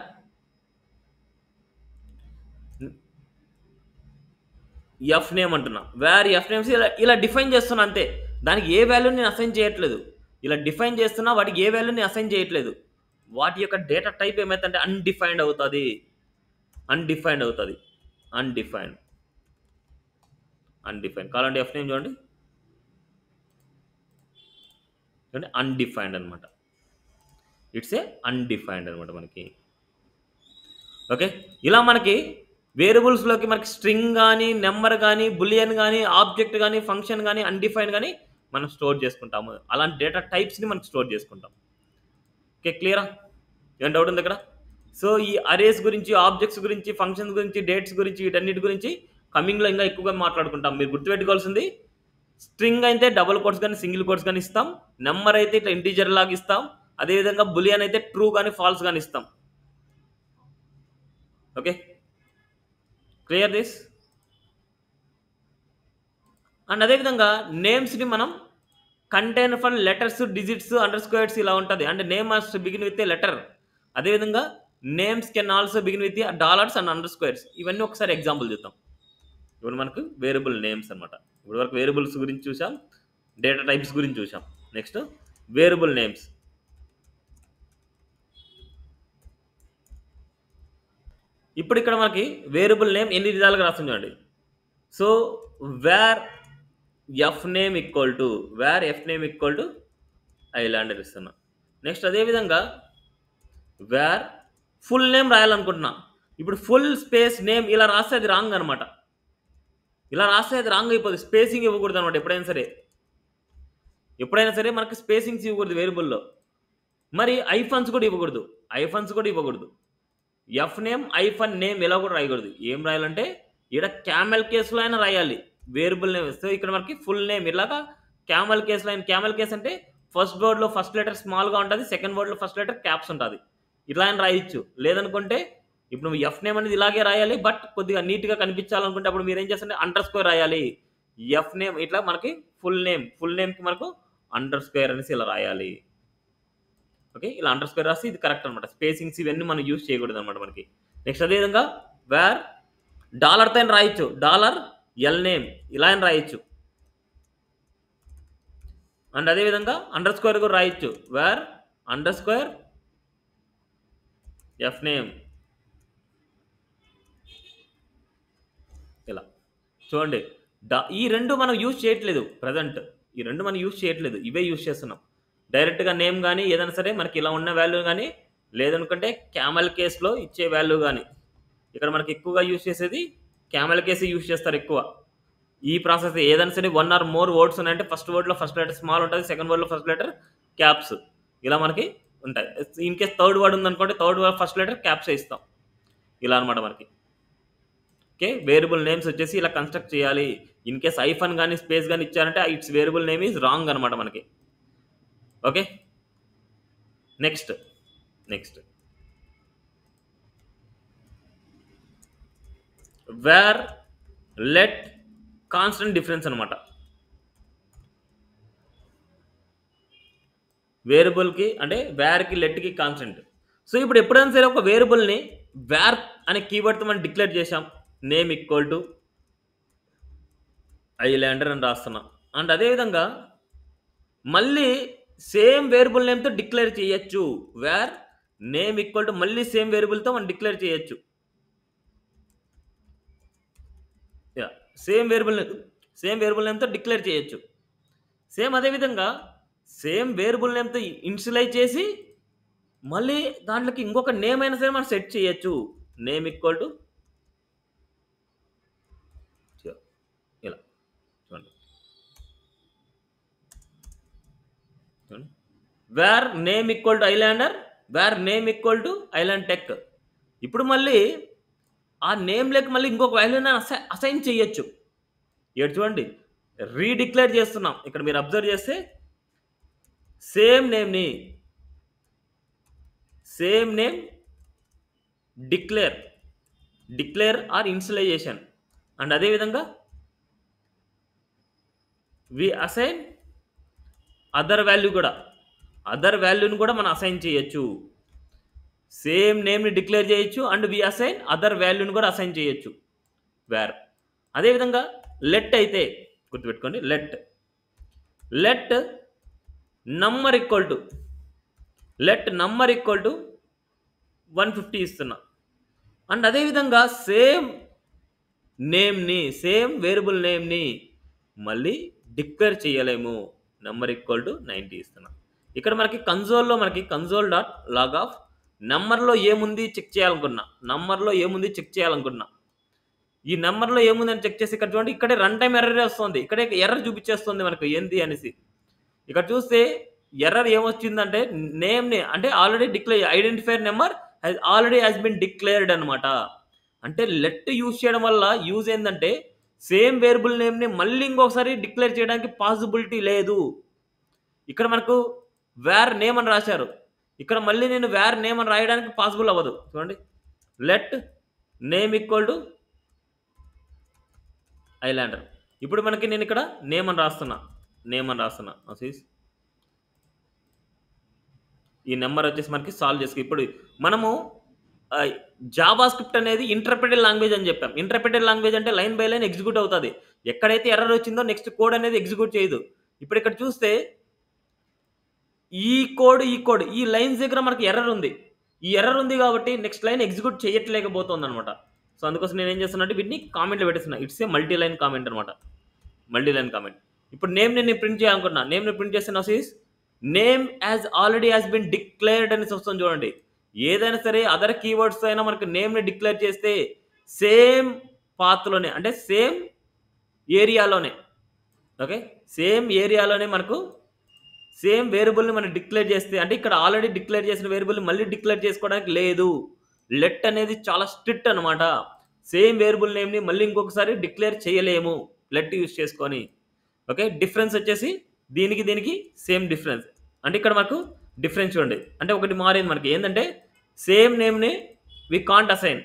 ఎఫ్ నేమ్ అంటున్నా వేర్ ఎఫ్ నేమ్స్ ఇలా ఇలా డిఫైన్ చేస్తున్నా అంతే దానికి ఏ వాల్యూని నేను అసైన్ చేయట్లేదు ఇలా డిఫైన్ చేస్తున్నా వాటికి ఏ వాల్యూని అసైన్ చేయట్లేదు వాటి యొక్క డేటా టైప్ ఏమైతుందంటే అన్డిఫైన్డ్ అవుతుంది అన్డిఫైన్డ్ అవుతుంది అన్డిఫైన్డ్ అన్డిఫైన్డ్ కావాలంటే ఎఫ్ నేమ్ చూడండి చూడండి అన్డిఫైన్డ్ అనమాట ఇట్స్ ఏ అన్డిఫైన్డ్ అనమాట మనకి ఓకే ఇలా మనకి వేరియబుల్స్లోకి మనకి స్ట్రింగ్ కానీ నెంబర్ కానీ బులియన్ కానీ ఆబ్జెక్ట్ కానీ ఫంక్షన్ కానీ అన్డిఫైన్ కానీ మనం స్టోర్ చేసుకుంటాము అలాంటి డేటా టైప్స్ని మనం స్టోర్ చేసుకుంటాం ఓకే క్లియరా ఏం డౌట్ ఉంది ఇక్కడ సో ఈ అరేస్ గురించి ఆబ్జెక్ట్స్ గురించి ఫంక్షన్స్ గురించి డేట్స్ గురించి వీటన్నిటి గురించి కమింగ్లో ఇంకా ఎక్కువగా మాట్లాడుకుంటాం మీరు గుర్తుపెట్టుకోవాల్సింది స్ట్రింగ్ అయితే డబుల్ కోట్స్ కానీ సింగిల్ కోట్స్ కానీ ఇస్తాం నెంబర్ అయితే ఇట్లా ఇంటీజర్ లాగా ఇస్తాం అదేవిధంగా బులియన్ అయితే ట్రూ కానీ ఫాల్స్ కానీ ఇస్తాం ఓకే క్లియర్ దిస్ అండ్ అదేవిధంగా నేమ్స్ని మనం contain for letters digits under squares ఇలా ఉంటుంది అంటే name must begin with a letter అదేవిధంగా names can also begin with dollars and under squares ఇవన్నీ ఒకసారి ఎగ్జాంపుల్ చూద్దాం ఇప్పుడు మనకు వేరియబుల్ నేమ్స్ అనమాట ఇప్పుడు వరకు వేరియబుల్స్ గురించి చూసాం డేటా టైప్స్ గురించి చూసాం నెక్స్ట్ వేరియబుల్ నేమ్స్ ఇప్పుడు ఇక్కడ మనకి వేరియబుల్ నేమ్ ఎన్ని విధాలుగా రాస్తుంది చూడండి so var F name equal to var F name equal to islander ఇస్తున్నా నెక్స్ట్ అదేవిధంగా వేర్ ఫుల్ నేమ్ రాయాలనుకుంటున్నా ఇప్పుడు ఫుల్ స్పేస్ నేమ్ ఇలా రాస్తే అది రాంగ్ అనమాట ఇలా రాస్తే అది రాంగ్ అయిపోతుంది స్పేసింగ్ ఇవ్వకూడదు అనమాట ఎప్పుడైనా సరే ఎప్పుడైనా సరే మనకి స్పేసింగ్స్ ఇవ్వకూడదు వేరియబుల్లో మరి ఐఫన్స్ కూడా ఇవ్వకూడదు ఐఫన్స్ కూడా ఇవ్వకూడదు ఎఫ్ నేమ్ ఐఫన్ నేమ్ ఇలా కూడా రాయకూడదు ఏం రాయాలంటే ఇక్కడ క్యామెల్ కేసులో అయినా రాయాలి వేరియబుల్ నేమ్ సో ఇక్కడ మనకి ఫుల్ నేమ్ ఇలాగా క్యామెల్ కేసులో అయిన క్యామెల్ కేస్ అంటే ఫస్ట్ వర్డ్లో ఫస్ట్ లెటర్ స్మాల్గా ఉంటుంది సెకండ్ వర్డ్లో ఫస్ట్ లెటర్ క్యాప్స్ ఉంటుంది ఇలా అయినా రాయొచ్చు లేదనుకుంటే ఇప్పుడు నువ్వు ఎఫ్ నేమ్ అనేది ఇలాగే రాయాలి బట్ కొద్దిగా నీట్గా కనిపించాలనుకుంటే అప్పుడు మీరు ఏం చేస్తారంటే అండర్ స్క్వేర్ రాయాలి ఎఫ్ నేమ్ ఇట్లా మనకి ఫుల్ నేమ్ ఫుల్ నేమ్కి మనకు అండర్ స్క్వేర్ అనేసి ఇలా రాయాలి ఓకే ఇలా అండర్ స్క్వేర్ రాసి ఇది కరెక్ట్ అనమాట స్పేసింగ్స్ ఇవన్నీ మనం యూజ్ చేయకూడదు అనమాట మనకి నెక్స్ట్ అదేవిధంగా వేర్ డాలర్తో అయినా రాయొచ్చు డాలర్ ఎల్ నేమ్ ఇలా అయినా రాయొచ్చు అండ్ అదేవిధంగా అండర్ స్క్వేర్ కూడా రాయొచ్చు var under square F name ఇలా చూడండి డా ఈ రెండు మనం యూజ్ చేయట్లేదు ప్రజెంట్ ఈ రెండు మనం యూజ్ చేయట్లేదు ఇవే యూజ్ చేస్తున్నాం డైరెక్ట్గా నేమ్ కానీ ఏదైనా సరే మనకి ఇలా ఉన్న వాల్యూ కానీ లేదనుకుంటే క్యామల్ కేస్లో ఇచ్చే వాల్యూ కానీ ఇక్కడ మనకి ఎక్కువగా యూజ్ చేసేది క్యామల్ కేసే యూజ్ చేస్తారు ఎక్కువ ఈ ప్రాసెస్ ఏదైనా సరే వన్ ఆర్ మోర్ వర్డ్స్ ఉన్నాయంటే ఫస్ట్ వర్డ్లో ఫస్ట్ లెటర్ స్మాల్ ఉంటుంది సెకండ్ వర్డ్లో ఫస్ట్ లెటర్ క్యాప్స్ ఇలా మనకి ఉంటాయి ఇన్ కేస్ థర్డ్ వర్డ్ ఉందనుకోండి third word first letter caps ఇస్తాం ఇలా అనమాట మనకి ఓకే వేరియబుల్ నేమ్స్ వచ్చేసి ఇలా కన్స్ట్రక్ట్ చేయాలి ఇన్ కేస్ ఐఫన్ కానీ స్పేస్ కానీ ఇచ్చారంటే it's variable name is wrong అనమాట మనకి okay next next var let constant difference అనమాట వేరియబుల్కి అంటే వేర్కి లెట్కి కాన్స్టెంట్ సో ఇప్పుడు ఎప్పుడైనా సరే ఒక వేరియబుల్ని వేర్ అనే కీవర్డ్తో మనం డిక్లేర్ చేసాం నేమ్ ఈక్వల్ టు ఐలాండర్ అని రాస్తున్నాం అండ్ అదేవిధంగా మళ్ళీ సేమ్ వేరియబుల్ నేమ్తో డిక్లేర్ చేయొచ్చు వేర్ నేమ్ ఈక్వల్ టు మళ్ళీ సేమ్ వేరియబుల్తో మనం డిక్లేర్ చేయొచ్చు yeah same variable same variable నేమ్తో డిక్లేర్ చేయొచ్చు సేమ్ అదేవిధంగా సేమ్ వేరియబుల్ నేమ్తో ఇన్షియలైజ్ చేసి మళ్ళీ దాంట్లోకి ఇంకొక నేమ్ అయినా సరే మనం సెట్ చేయొచ్చు నేమ్ ఈక్వల్ టు ఇలా చూడండి చూడండి var name equal to islander var name equal to island tech ఇప్పుడు మళ్ళీ ఆ నేమ్ లెక్క మళ్ళీ ఇంకొక వాల్యూని అసై అసైన్ చేయొచ్చు ఇక్కడ చూడండి రీడిక్లేర్ చేస్తున్నాం ఇక్కడ మీరు అబ్జర్వ్ చేస్తే సేమ్ నేమ్ని same name declare declare or initialisation and అదేవిధంగా వి అసైన్ అదర్ వాల్యూ కూడా అదర్ వాల్యూని కూడా మనం అసైన్ చేయొచ్చు సేమ్ నేమ్ని డిక్లేర్ చేయొచ్చు అండ్ వి అసైన్ అదర్ వాల్యూని కూడా అసైన్ చేయొచ్చు వేర్ అదేవిధంగా లెట్ అయితే గుర్తుపెట్టుకోండి let let number equal to let number equal to one fifty ఇస్తున్నా అండ్ అదేవిధంగా సేమ్ నేమ్ని సేమ్ వేరియబుల్ నేమ్ని మళ్ళీ డిక్లేర్ చేయలేము నెంబర్ ఈక్వల్ టు నైంటీ ఇస్తున్నా ఇక్కడ మనకి కన్సోల్లో మనకి కన్సోల్ డాట్ లాగ్ ఆఫ్ నెంబర్లో ఏముంది చెక్ చేయాలనుకున్నా నంబర్లో ఏముంది చెక్ చేయాలనుకున్నా ఈ నెంబర్లో ఏముందని చెక్ చేసి ఇక్కడ చూడండి ఇక్కడే రన్ టైం ఎర్రర్ వస్తుంది ఇక్కడే ఎర్రర్ చూపించేస్తుంది మనకు ఏంది అనేసి ఇక్కడ చూస్తే ఎర్రర్ ఏమొచ్చిందంటే నేమ్ని అంటే already declare identifier number has already has been declared అనమాట అంటే లెట్ యూజ్ చేయడం వల్ల యూజ్ ఏంటంటే సేమ్ వేరియబుల్ నేమ్ని మళ్ళీ ఇంకొకసారి డిక్లేర్ చేయడానికి పాసిబిలిటీ లేదు ఇక్కడ మనకు వేర్ నేమ్ అని రాశారు ఇక్కడ మళ్ళీ నేను వేర్ నేమ్ అని రాయడానికి పాసిబుల్ అవ్వదు చూడండి let name equal to islander ఇప్పుడు మనకి నేను ఇక్కడ నేమ్ అని రాస్తున్నా నేమ్ అని రాస్తున్నా అసీస్ ఈ నెంబర్ వచ్చేసి మనకి సాల్వ్ చేసుకు ఇప్పుడు మనము జావా స్క్రిప్ట్ అనేది ఇంటర్ప్రిటెడ్ లాంగ్వేజ్ అని చెప్పాం ఇంటర్ప్రిటెడ్ లాంగ్వేజ్ అంటే లైన్ బై లైన్ ఎగ్జిక్యూట్ అవుతుంది ఎక్కడైతే ఎర్రర్ వచ్చిందో నెక్స్ట్ కోడ్ అనేది ఎగ్జిక్యూట్ చేయదు ఇప్పుడు ఇక్కడ చూస్తే ఈ కోడ్ ఈ కోడ్ ఈ లైన్స్ దగ్గర మనకి ఎర్రర్ ఉంది ఈ ఎర్రర్ ఉంది కాబట్టి నెక్స్ట్ లైన్ ఎగ్జిక్యూట్ చేయట్లేకపోతుంది అనమాట సో అందుకోసం నేను ఏం చేస్తున్నా అంటే వీటిని కామెంట్లో పెట్టేస్తున్నా it's a multi line comment అనమాట మల్టీ లైన్ కామెంట్ ఇప్పుడు నేమ్ నేను ప్రింట్ చేయాలనుకున్నా నేమ్ని ప్రింట్ చేసిన సీస్ name has already has been declared అనేసి వస్తుంది చూడండి ఏదైనా సరే అదర్ కీవర్డ్స్ అయినా మనకు నేమ్ని డిక్లేర్ చేస్తే సేమ్ పాత్లోనే అంటే సేమ్ ఏరియాలోనే ఓకే సేమ్ ఏరియాలోనే మనకు సేమ్ వేరియబుల్ని మనం డిక్లేర్ చేస్తే అంటే ఇక్కడ ఆల్రెడీ డిక్లేర్ చేసిన వేరియబుల్ని మళ్ళీ డిక్లేర్ చేసుకోవడానికి లేదు లెట్ అనేది చాలా స్ట్రిక్ట్ అనమాట సేమ్ వేరియబుల్ నేమ్ని మళ్ళీ ఇంకొకసారి డిక్లేర్ చేయలేము లెట్ యూస్ చేసుకొని ఓకే డిఫరెన్స్ వచ్చేసి దీనికి దీనికి సేమ్ డిఫరెన్స్ అంటే ఇక్కడ మనకు డిఫరెన్స్ చూడండి అంటే ఒకటి మారేది మనకి ఏంటంటే సేమ్ నేమ్ని వి కాంట్ అసైన్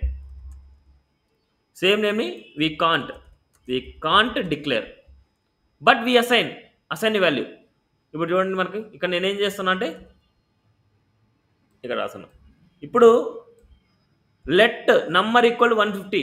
సేమ్ నేమ్ని we can't we can't declare but we assign assign value ఇప్పుడు చూడండి మనకి ఇక్కడ నేనేం చేస్తున్నా అంటే ఇక్కడ రాస్తున్నా ఇప్పుడు let number equal one fifty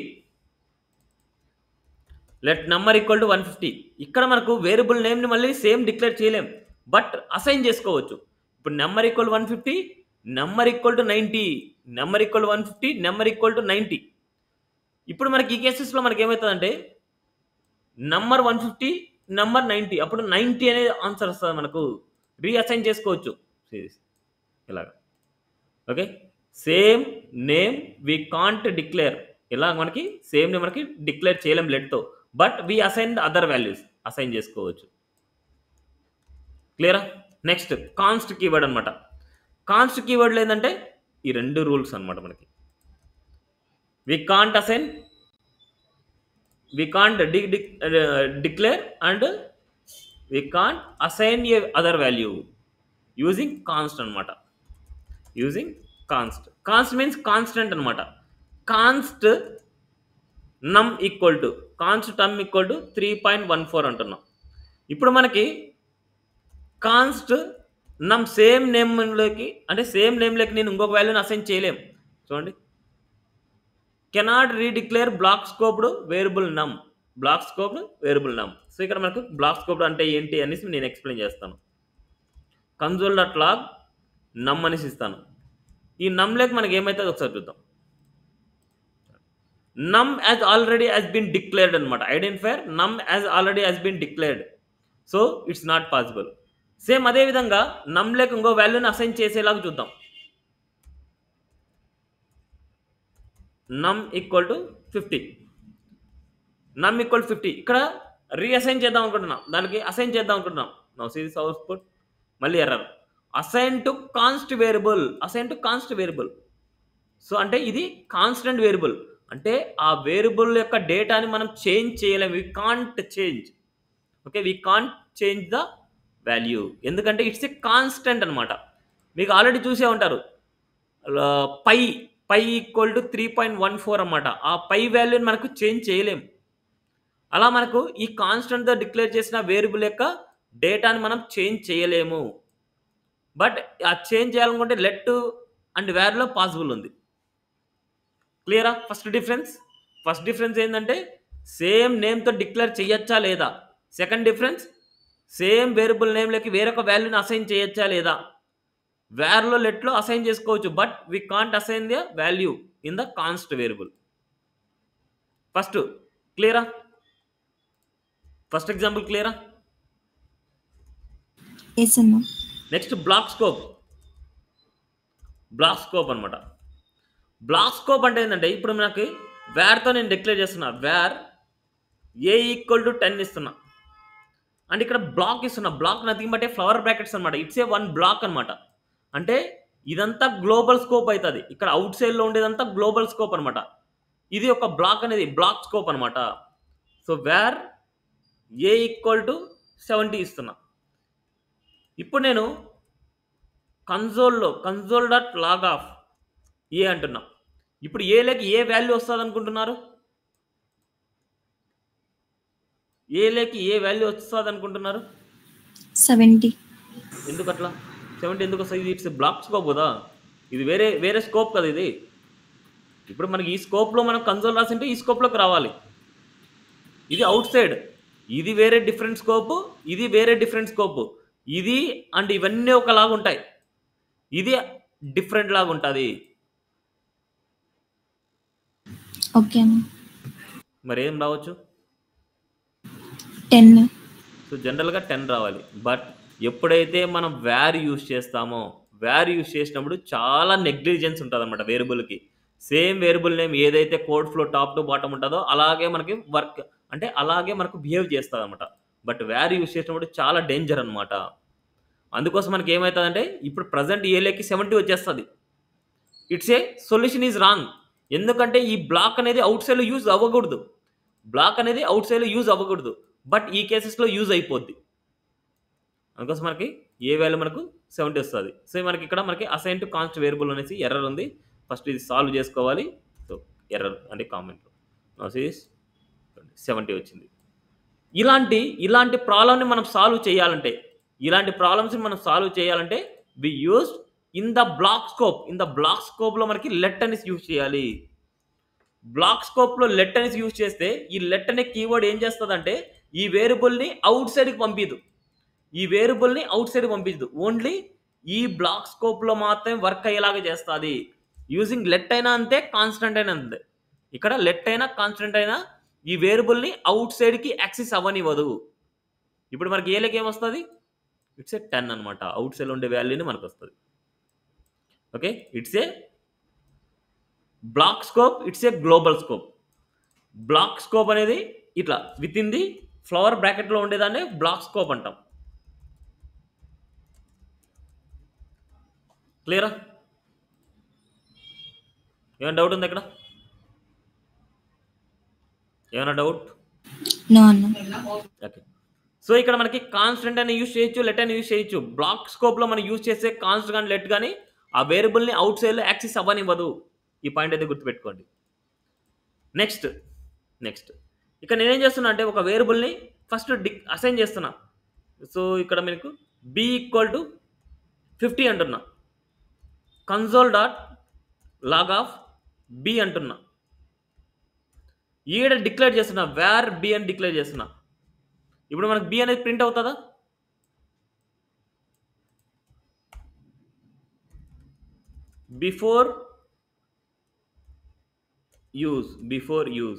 let number equal to one fifty ఇక్కడ మనకు వేరియబుల్ నేమ్ని మళ్ళీ సేమ్ డిక్లేర్ చేయలేం బట్ అసైన్ చేసుకోవచ్చు ఇప్పుడు number equal one fifty number equal to ninety number equal one fifty number equal to ninety ఇప్పుడు మనకి ఈ కేసెస్లో మనకి ఏమవుతుందంటే number one fifty number ninety అప్పుడు నైంటీ అనేది ఆన్సర్ వస్తుంది మనకు రీఅసైన్ చేసుకోవచ్చు ఇలాగ okay same name we can't declare ఇలా మనకి సేమ్ నేమ్ మనకి డిక్లేర్ చేయలేం లెట్తో but we assign other values assign చేసుకోవచ్చు క్లియరా నెక్స్ట్ కాన్స్ట్ కీవర్డ్ అనమాట కాన్స్ట్ కీవర్డ్లు ఏంటంటే ఈ రెండు రూల్స్ అనమాట మనకి we can't assign we can't declare and we can't assign a other value using const అనమాట using const const means constant అనమాట const num equal to const టమ్ equal to three point one four అంటున్నాం ఇప్పుడు మనకి const నమ్ same నేమ్లోకి అంటే same నేమ్లోకి నేను ఇంకొక వాల్యూని అసైన్ చేయలేం చూడండి cannot redeclare block scoped variable num block scoped variable num so ఇక్కడ మనకు బ్లాక్ స్కోప్డ్ అంటే ఏంటి అనేసి నేను ఎక్స్ప్లెయిన్ చేస్తాను కన్సోల్ డాట్ లాగ్ నమ్ అనేసి ఇస్తాను ఈ నమ్ లేక మనకి ఏమవుతుందో ఒకసారి చూద్దాం num has already has been declared అనమాట identifier num has already has been declared so it's not possible same అదే విధంగా నమ్ లేక ఇంకో వాల్యూని అసైన్ చేసేలాగా చూద్దాం num equal to fifty num equal fifty ఇక్కడ రీఅసైన్ చేద్దాం అనుకుంటున్నాం దానికి అసైన్ చేద్దాం అనుకుంటున్నాం నో సీరీస్ అవుట్పుట్ మళ్ళీ error assign to const variable assign to const variable so అంటే ఇది కాన్స్టెంట్ వేరియబుల్ అంటే ఆ వేరియబుల్ యొక్క డేటాని మనం చేంజ్ చేయలేము we can't change okay we can't change the value ఎందుకంటే ఇట్స్ ఏ కాన్స్టెంట్ అనమాట మీకు ఆల్రెడీ చూసే ఉంటారు pi pi equal to three point one four అనమాట ఆ పై వాల్యూని మనకు చేంజ్ చేయలేం అలా మనకు ఈ కాన్స్టెంట్తో డిక్లేర్ చేసిన వేరియబుల్ యొక్క డేటాని మనం చేంజ్ చేయలేము బట్ ఆ చేంజ్ చేయాలనుకుంటే లెట్ అండ్ వేర్లో పాసిబుల్ ఉంది క్లియరా ఫస్ట్ డిఫరెన్స్ ఫస్ట్ డిఫరెన్స్ ఏంటంటే సేమ్ నేమ్తో డిక్లేర్ చేయొచ్చా లేదా సెకండ్ డిఫరెన్స్ సేమ్ వేరియబుల్ నేమ్లోకి వేరొక వాల్యూని అసైన్ చేయొచ్చా లేదా వేర్లో లెట్లో అసైన్ చేసుకోవచ్చు but we can't assign the value in the const variable first క్లియరా ఫస్ట్ ఎగ్జాంపుల్ క్లియరా ఎస్ అన్న next block scope block scope అనమాట బ్లాక్ స్కోప్ అంటే ఏంటంటే ఇప్పుడు నాకు వేర్తో నేను డిక్లేర్ చేస్తున్నా var a equal to ten ఇస్తున్నా అంటే ఇక్కడ బ్లాక్ ఇస్తున్నా block nothing but flower brackets అనమాట ఇట్స్ ఏ వన్ బ్లాక్ అనమాట అంటే ఇదంతా గ్లోబల్ స్కోప్ అవుతుంది ఇక్కడ అవుట్ సైడ్లో ఉండేదంతా గ్లోబల్ స్కోప్ అనమాట ఇది ఒక బ్లాక్ అనేది బ్లాక్ స్కోప్ అనమాట so var a equal to seventy ఇస్తున్నా ఇప్పుడు నేను కన్సోల్లో console dot log of a అంటున్నా ఇప్పుడు ఏలోకి ఏ వాల్యూ వస్తుంది అనుకుంటున్నారు ఏలోకి ఏ వాల్యూ వస్తుంది అనుకుంటున్నారు సెవెంటీ ఎందుకు అట్లా సెవెంటీ ఎందుకు వస్తుంది ఇది ఇట్స్ బ్లాక్ స్కోప్ కదా ఇది వేరే వేరే స్కోప్ కదా ఇది ఇప్పుడు మనకి ఈ స్కోప్లో మనం కన్సోల్ రాసింటే ఈ స్కోప్లోకి రావాలి ఇది అవుట్ సైడ్ ఇది వేరే డిఫరెంట్ స్కోప్ ఇది వేరే డిఫరెంట్ స్కోప్ ఇది అండ్ ఇవన్నీ ఒకలాగా ఉంటాయి ఇది డిఫరెంట్ లాగా ఉంటుంది ఓకే అన్న మరి ఏం రావచ్చు టెన్ సో జనరల్గా టెన్ రావాలి బట్ ఎప్పుడైతే మనం వ్యార్ యూస్ చేస్తామో వ్యార్ యూస్ చేసినప్పుడు చాలా నెగ్లిజెన్స్ ఉంటుంది అనమాట వేరియబుల్కి సేమ్ వేరియబుల్ నేమ్ ఏదైతే code flow top to bottom ఉంటుందో అలాగే మనకి వర్క్ అంటే అలాగే మనకు బిహేవ్ చేస్తుంది అనమాట బట్ వ్యార్ యూస్ చేసినప్పుడు చాలా డేంజర్ అనమాట అందుకోసం మనకి ఏమవుతుందంటే ఇప్పుడు ప్రజెంట్ ఏలేకి సెవెంటీ వచ్చేస్తుంది it's a solution is wrong ఎందుకంటే ఈ బ్లాక్ అనేది అవుట్ సైడ్లో యూజ్ అవ్వకూడదు బ్లాక్ అనేది అవుట్ సైడ్లో యూజ్ అవ్వకూడదు బట్ ఈ కేసెస్లో యూజ్ అయిపోద్ది అందుకోసం మనకి ఏ వాల్యూ మనకు సెవెంటీ వస్తుంది సో మనకి ఇక్కడ మనకి అసైన్ టు కాన్స్ట్ వేరియబుల్ అనేసి ఎర్రర్ ఉంది ఫస్ట్ ఇది సాల్వ్ చేసుకోవాలి సో ఎర్రర్ అంటే కామెంట్ సిరీస్ సెవెంటీ వచ్చింది ఇలాంటి ఇలాంటి ప్రాబ్లమ్ని మనం సాల్వ్ చేయాలంటే ఇలాంటి ప్రాబ్లమ్స్ని మనం సాల్వ్ చేయాలంటే we use in the block scope in the block స్కోప్లో మనకి లెట్ అనేసి యూజ్ చేయాలి బ్లాక్ స్కోప్లో లెట్ అనేసి యూజ్ చేస్తే ఈ లెట్ అనే కీవర్డ్ ఏం చేస్తుందంటే ఈ వేరియబుల్ని అవుట్ సైడ్కి పంపిదు ఈ వేరియబుల్ని అవుట్ సైడ్ పంపించదు ఓన్లీ ఈ బ్లాక్ స్కోప్లో మాత్రమే వర్క్ అయ్యేలాగా చేస్తుంది యూజింగ్ లెట్ అయినా అంతే కాన్స్టెంట్ అయినా అంతే ఇక్కడ లెట్ అయినా కాన్స్టెంట్ అయినా ఈ వేరియబుల్ని అవుట్ సైడ్కి యాక్సెస్ అవ్వనివ్వదు ఇప్పుడు మనకి ఏ లెక్క ఏమొస్తుంది ఇట్స్ ఏ టెన్ అనమాట అవుట్ సైడ్ ఉండే వాల్యూని మనకు వస్తుంది okay it's a block scope it's a global scope block scope అనేది ఇట్లా విత్ ఇన్ ది ఫ్లవర్ బ్రాకెట్లో ఉండేదాన్ని బ్లాక్ స్కోప్ అంటాం క్లియరా ఏమైనా డౌట్ ఉంది ఇక్కడ ఏమైనా డౌట్ నో అన్న ఓకే సో ఇక్కడ మనకి కాన్స్టెంట్ అని యూజ్ చేయొచ్చు లెట్ అని యూజ్ చేయొచ్చు బ్లాక్ స్కోప్లో మనం యూజ్ చేసే కాన్స్ట్ కానీ లెట్ కానీ ఆ వేరియబుల్ని అవుట్ సైడ్లో యాక్సెస్ అవ్వనివ్వదు ఈ పాయింట్ అయితే గుర్తుపెట్టుకోండి నెక్స్ట్ నెక్స్ట్ ఇక్కడ నేనేం చేస్తున్నా అంటే ఒక వేరియబుల్ని ఫస్ట్ డిక్ అసైన్ చేస్తున్నా సో ఇక్కడ మీకు బి ఈక్వల్ టు ఫిఫ్టీ అంటున్నా console dot log of B అంటున్నా ఈడ డిక్లేర్ చేస్తున్నా వేర్ బి అని డిక్లేర్ చేస్తున్నా ఇప్పుడు మనకు బి అనేది ప్రింట్ అవుతుందా బిఫోర్ యూజ్ బిఫోర్ యూజ్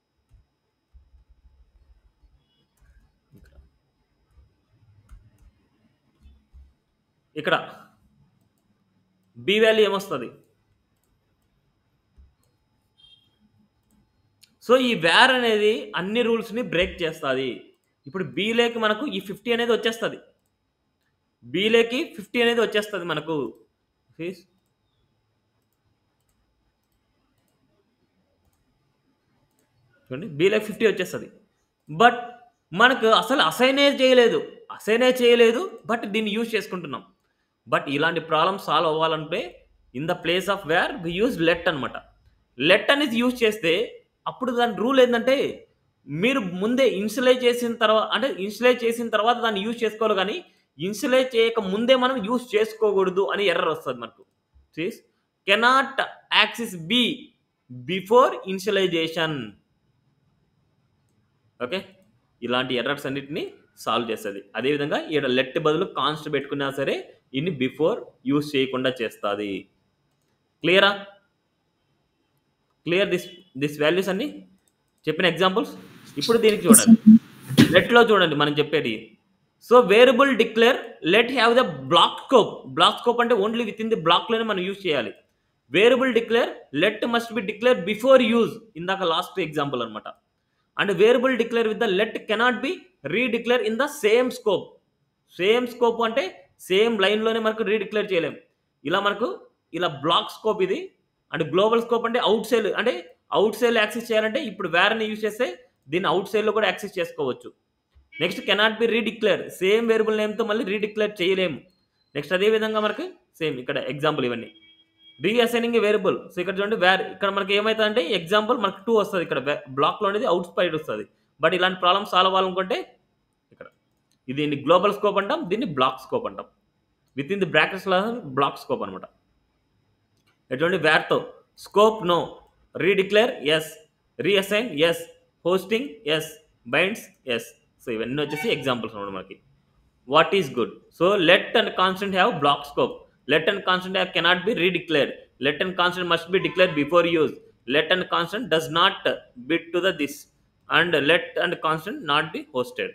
ఇక్కడ బి వాల్యూ ఏమొస్తుంది సో ఈ వేర్ అనేది అన్ని రూల్స్ని బ్రేక్ చేస్తుంది ఇప్పుడు బీలేకి మనకు ఈ ఫిఫ్టీ అనేది వచ్చేస్తుంది బీలేకి ఫిఫ్టీ అనేది వచ్చేస్తుంది మనకు ఫీస్ చూడండి బీలేకి ఫిఫ్టీ వచ్చేస్తుంది బట్ మనకు అసలు అసైనే చేయలేదు అసైనే చేయలేదు బట్ దీన్ని యూజ్ చేసుకుంటున్నాం బట్ ఇలాంటి ప్రాబ్లమ్ సాల్వ్ అవ్వాలంటే in the place of var we use let అనమాట లెట్ అనేది యూజ్ చేస్తే అప్పుడు దాని రూల్ ఏంటంటే మీరు ముందే ఇన్సులేట్ చేసిన తర్వాత అంటే ఇన్సులేట్ చేసిన తర్వాత దాన్ని యూజ్ చేసుకోవాలి కానీ ఇన్సులేట్ చేయక ముందే మనం యూజ్ చేసుకోకూడదు అని ఎర్రర్ వస్తుంది మనకు says cannot access B before initialization okay ఇలాంటి ఎర్రర్స్ అన్నిటిని సాల్వ్ చేస్తుంది అదేవిధంగా ఇక్కడ లెట్ బదులు కాన్స్ట్ పెట్టుకున్నా సరే ఇన్ని బిఫోర్ యూజ్ చేయకుండా చేస్తుంది క్లియరా క్లియర్ దిస్ దిస్ వాల్యూస్ అన్ని చెప్పిన ఎగ్జాంపుల్స్ ఇప్పుడు దీనికి చూడండి లెట్లో చూడండి మనం చెప్పేది so variable declare let have the block scope block scope అంటే ఓన్లీ విత్ ఇన్ ది బ్లాక్లోనే మనం యూజ్ చేయాలి variable declare let must be declare before use ఇందాక లాస్ట్ ఎగ్జాంపుల్ అనమాట and variable declare with the let cannot be redeclare in the same scope same scope అంటే same లైన్లోనే మనకు redeclare చేయలేం ఇలా మనకు ఇలా బ్లాక్ స్కోప్ ఇది అండ్ గ్లోబల్ స్కోప్ అంటే అవుట్ సైడ్ అంటే అవుట్ సైడ్ యాక్సెస్ చేయాలంటే ఇప్పుడు వేరని యూజ్ చేస్తే దీన్ని అవుట్ సైడ్లో కూడా యాక్సెస్ చేసుకోవచ్చు next cannot be redeclare same variable నేమ్తో మళ్ళీ రీడిక్లేర్ చేయలేము నెక్స్ట్ అదే విధంగా మనకి సేమ్ ఇక్కడ ఎగ్జాంపుల్ ఇవన్నీ రీఅసైనింగ్ వేరియబుల్ సో ఇక్కడ చూడండి వేర్ ఇక్కడ మనకి ఏమవుతుంది అంటే ఎగ్జాంపుల్ మనకి టూ వస్తుంది ఇక్కడ బ్లాక్లో అనేది అవుట్ సైడ్ వస్తుంది బట్ ఇలాంటి ప్రాబ్లమ్ సాల్వ్ అవ్వాలనుకుంటే ఇక్కడ దీన్ని గ్లోబల్ స్కోప్ అంటాం దీన్ని బ్లాక్ స్కోప్ అంటాం విత్ ఇన్ ది బ్రాకెట్స్లో బ్లాక్ స్కోప్ అనమాట ఎటువంటి వేర్తో scope no redeclare yes reassign yes hoisting yes binds yes so ఇవన్నీ వచ్చేసి ఎగ్జాంపుల్స్ అనమాట మనకి what is good so let and constant have block scope let and constant have cannot be redeclared let and constant must be declared before use let and constant does not bid to the this and let and constant not be hosted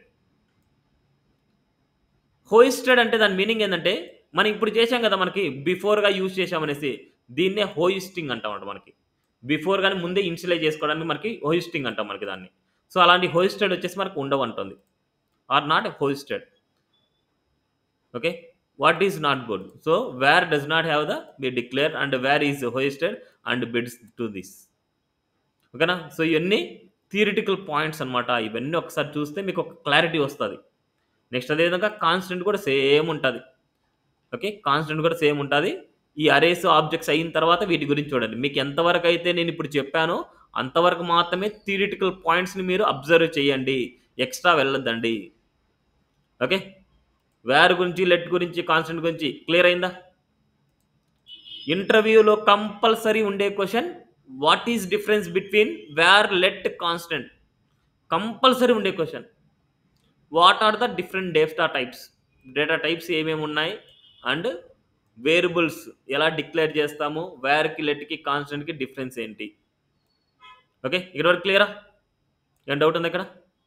hoisted అంటే దాని meaning ఏంటంటే మనం ఇప్పుడు చేసాం కదా మనకి బిఫోర్గా use చేసామనేసి దీన్నే hoisting అంటాం మనకి బిఫోర్ కానీ ముందే ఇన్సులైజ్ చేసుకోవడానికి మనకి హోయిస్టింగ్ అంటాం మనకి దాన్ని సో అలాంటి హోయిస్టెడ్ వచ్చేసి మనకు ఉండవు అంటుంది are not hoisted okay what is not good so where does not have the be declared and where is hoisted and bids to this ఓకేనా సో ఇవన్నీ థియరిటికల్ పాయింట్స్ అనమాట ఇవన్నీ ఒకసారి చూస్తే మీకు ఒక క్లారిటీ వస్తుంది నెక్స్ట్ అదేవిధంగా కాన్స్టెంట్ కూడా సేమ్ ఉంటుంది ఓకే కాన్స్టెంట్ కూడా సేమ్ ఉంటుంది ఈ అరేస్ ఆబ్జెక్ట్స్ అయిన తర్వాత వీటి గురించి చూడండి మీకు ఎంతవరకు అయితే నేను ఇప్పుడు చెప్పానో అంతవరకు మాత్రమే థియరిటికల్ పాయింట్స్ని మీరు అబ్జర్వ్ చేయండి ఎక్స్ట్రా వెళ్ళొద్దండి ఓకే వేర్ గురించి లెట్ గురించి కాన్స్టెంట్ గురించి క్లియర్ అయిందా ఇంటర్వ్యూలో కంపల్సరీ ఉండే question what is difference between var let constant compulsory ఉండే question what are the different data types data types ఏమేమి ఉన్నాయి అండ్ వేరియబుల్స్ ఎలా డిక్లేర్ చేస్తాము వేర్కి లెట్కి కాన్స్టెంట్కి డిఫరెన్స్ ఏంటి ఓకే ఇక్కడ వరకు క్లియరా ఏం డౌట్ ఉంది ఇక్కడ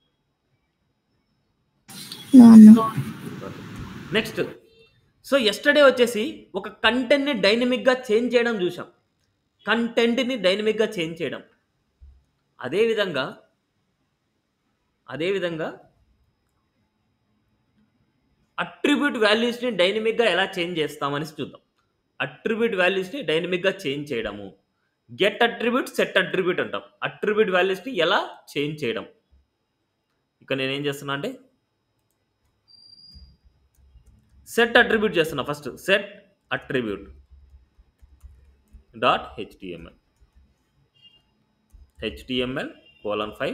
నెక్స్ట్ సో ఎస్టర్డే వచ్చేసి ఒక కంటెంట్ని డైనమిక్గా చేంజ్ చేయడం చూసాం కంటెంట్ని డైనమిక్గా చేంజ్ చేయడం అదేవిధంగా అదేవిధంగా అట్రిబ్యూట్ వాల్యూస్ని డైనమిక్గా ఎలా చేంజ్ చేస్తామని చూద్దాం అట్రిబ్యూట్ వాల్యూస్ని డైనమిక్గా చేంజ్ చేయడము గెట్ అట్రిబ్యూట్ సెట్ అట్రిబ్యూట్ అంటాం అట్రిబ్యూట్ వాల్యూస్ని ఎలా చేంజ్ చేయడం ఇక నేనేం చేస్తున్నా అంటే సెట్ అట్రిబ్యూట్ చేస్తున్నా first set attribute dot HTML HTML colon five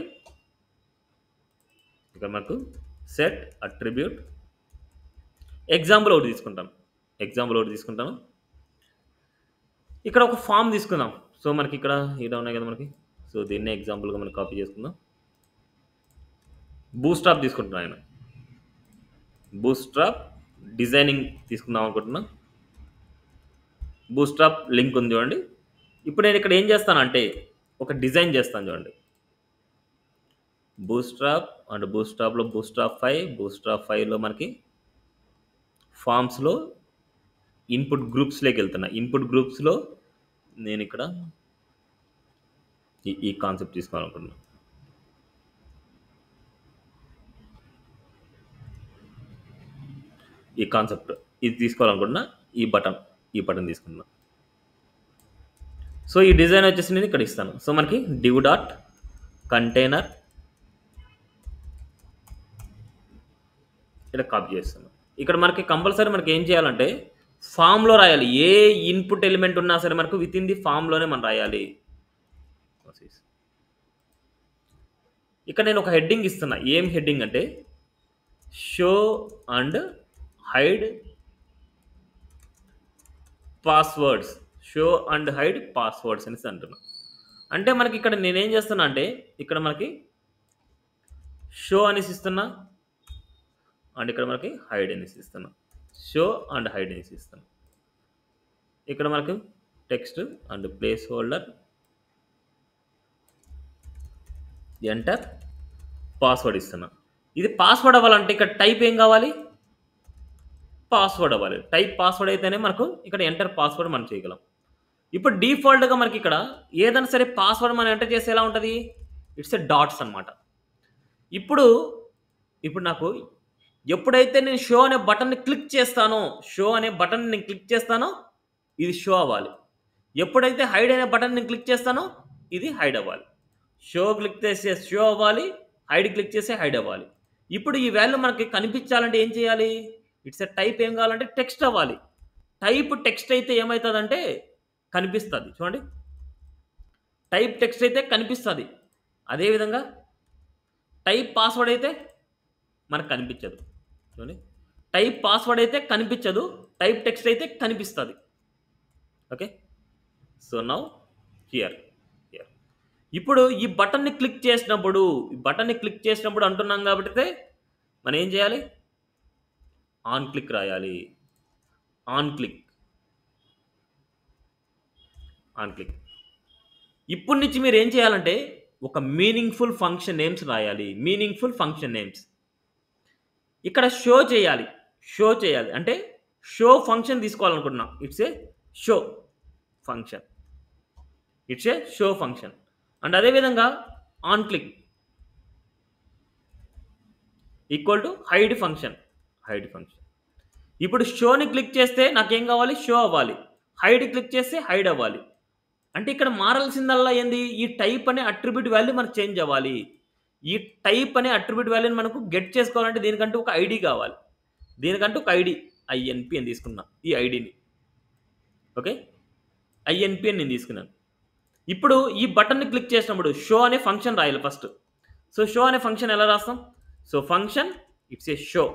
ఇక్కడ మనకు సెట్ అట్రిబ్యూట్ ఎగ్జాంపుల్ ఒకటి తీసుకుంటాం ఎగ్జాంపుల్ ఒకటి తీసుకుంటాను ఇక్కడ ఒక ఫామ్ తీసుకుందాం సో మనకి ఇక్కడ ఇలా ఉన్నాయి కదా మనకి సో సో దీన్నే ఎగ్జాంపుల్గా మనం కాపీ చేసుకుందాం బూస్టాప్ తీసుకుంటున్నాను ఆయన బూస్ట్రాప్ డిజైనింగ్ తీసుకుందాం అనుకుంటున్నా బూస్ట్రాప్ లింక్ ఉంది చూడండి ఇప్పుడు నేను ఇక్కడ ఏం చేస్తాను అంటే ఒక డిజైన్ చేస్తాను చూడండి బూస్ట్రాప్ అండ్ బూస్ట్రాప్లో బూస్ట్రాప్ ఫైవ్ బూస్ట్రాప్ ఫైవ్లో మనకి ఫామ్స్లో ఇన్పుట్ గ్రూప్స్లోకి వెళ్తున్నా ఇన్పుట్ గ్రూప్స్లో నేను ఇక్కడ ఈ ఈ కాన్సెప్ట్ తీసుకోవాలనుకుంటున్నాను ఈ కాన్సెప్ట్ ఇది తీసుకోవాలనుకుంటున్నా ఈ బటన్ ఈ బటన్ తీసుకున్నా సో ఈ డిజైన్ వచ్చేసి నేను ఇక్కడ ఇస్తాను సో మనకి డివ్ డాట్ కంటైనర్ ఇక్కడ కాపీ చేస్తాను ఇక్కడ మనకి కంపల్సరీ మనకి ఏం చేయాలంటే ఫామ్లో రాయాలి ఏ ఇన్పుట్ ఎలిమెంట్ ఉన్నా సరే మనకు విత్ ఇన్ ది ఫామ్లోనే మనం రాయాలి ఇక్కడ నేను ఒక హెడ్డింగ్ ఇస్తున్నా ఏం హెడ్డింగ్ అంటే show and hide passwords show and hide passwords అనేసి అంటున్నా అంటే మనకి ఇక్కడ నేనేం చేస్తున్నా అంటే ఇక్కడ మనకి షో అనేసి ఇస్తున్నా అండ్ ఇక్కడ మనకి హైడ్ అనేసి ఇస్తున్నా షో అండ్ హైడ్ అనేసి ఇస్తున్నా ఇక్కడ మనకు text and placeholder enter password ఇస్తున్నా ఇది పాస్వర్డ్ అవ్వాలంటే ఇక్కడ టైప్ ఏం కావాలి పాస్వర్డ్ అవ్వాలి టైప్ పాస్వర్డ్ అయితేనే మనకు ఇక్కడ ఎంటర్ పాస్వర్డ్ మనం చేయగలం ఇప్పుడు డిఫాల్ట్గా మనకి ఇక్కడ ఏదైనా సరే పాస్వర్డ్ మనం ఎంటర్ చేస్తే ఎలా ఉంటుంది ఇట్స్ ఎ డాట్స్ అనమాట ఇప్పుడు ఇప్పుడు నాకు ఎప్పుడైతే నేను షో అనే బటన్ని క్లిక్ చేస్తానో షో అనే బటన్ నేను క్లిక్ చేస్తానో ఇది షో అవ్వాలి ఎప్పుడైతే హైడ్ అనే బటన్ నేను క్లిక్ చేస్తానో ఇది హైడ్ అవ్వాలి షో క్లిక్ చేస్తే షో అవ్వాలి హైడ్ క్లిక్ చేస్తే హైడ్ అవ్వాలి ఇప్పుడు ఈ వాల్యూ మనకి కనిపించాలంటే ఏం చేయాలి ఇట్స్ ఎ టైప్ ఏం కావాలంటే టెక్స్ట్ అవ్వాలి టైప్ టెక్స్ట్ అయితే ఏమవుతుందంటే కనిపిస్తుంది చూడండి టైప్ టెక్స్ట్ అయితే కనిపిస్తుంది అదేవిధంగా టైప్ పాస్వర్డ్ అయితే మనకు కనిపించదు చూడండి టైప్ పాస్వర్డ్ అయితే కనిపించదు టైప్ టెక్స్ట్ అయితే కనిపిస్తుంది okay so now here here ఇప్పుడు ఈ బటన్ని క్లిక్ చేసినప్పుడు ఈ బటన్ని క్లిక్ చేసినప్పుడు అంటున్నాం కాబట్టి మనం ఏం చేయాలి ఆన్ క్లిక్ రాయాలి ఆన్ క్లిక్ ఆన్ క్లిక్ ఇప్పటి నుంచి మీరు ఏం చేయాలంటే ఒక మీనింగ్ఫుల్ ఫంక్షన్ నేమ్స్ రాయాలి మీనింగ్ఫుల్ ఫంక్షన్ నేమ్స్ ఇక్కడ షో చేయాలి షో చేయాలి అంటే షో ఫంక్షన్ తీసుకోవాలనుకుంటున్నాం it's a show function it's a show function and అదేవిధంగా on click equal to hide function hide function ఇప్పుడు షోని క్లిక్ చేస్తే నాకేం కావాలి షో అవ్వాలి హైడ్ క్లిక్ చేస్తే హైడ్ అవ్వాలి అంటే ఇక్కడ మారాల్సిందల్లా ఏంది ఈ టైప్ అనే అట్రిబ్యూట్ వాల్యూ మనకు చేంజ్ అవ్వాలి ఈ టైప్ అనే అట్రిబ్యూట్ వాల్యూని మనకు గెట్ చేసుకోవాలంటే దీనికంటూ ఒక ఐడి కావాలి దీనికంటూ ఒక ఐడి ఐఎన్పి అని తీసుకున్నా ఈ ఐడిని ఓకే ఐఎన్పి అని నేను తీసుకున్నాను ఇప్పుడు ఈ బటన్ని క్లిక్ చేసినప్పుడు షో అనే ఫంక్షన్ రాయాలి ఫస్ట్ సో షో అనే ఫంక్షన్ ఎలా రాస్తాం so function it's a show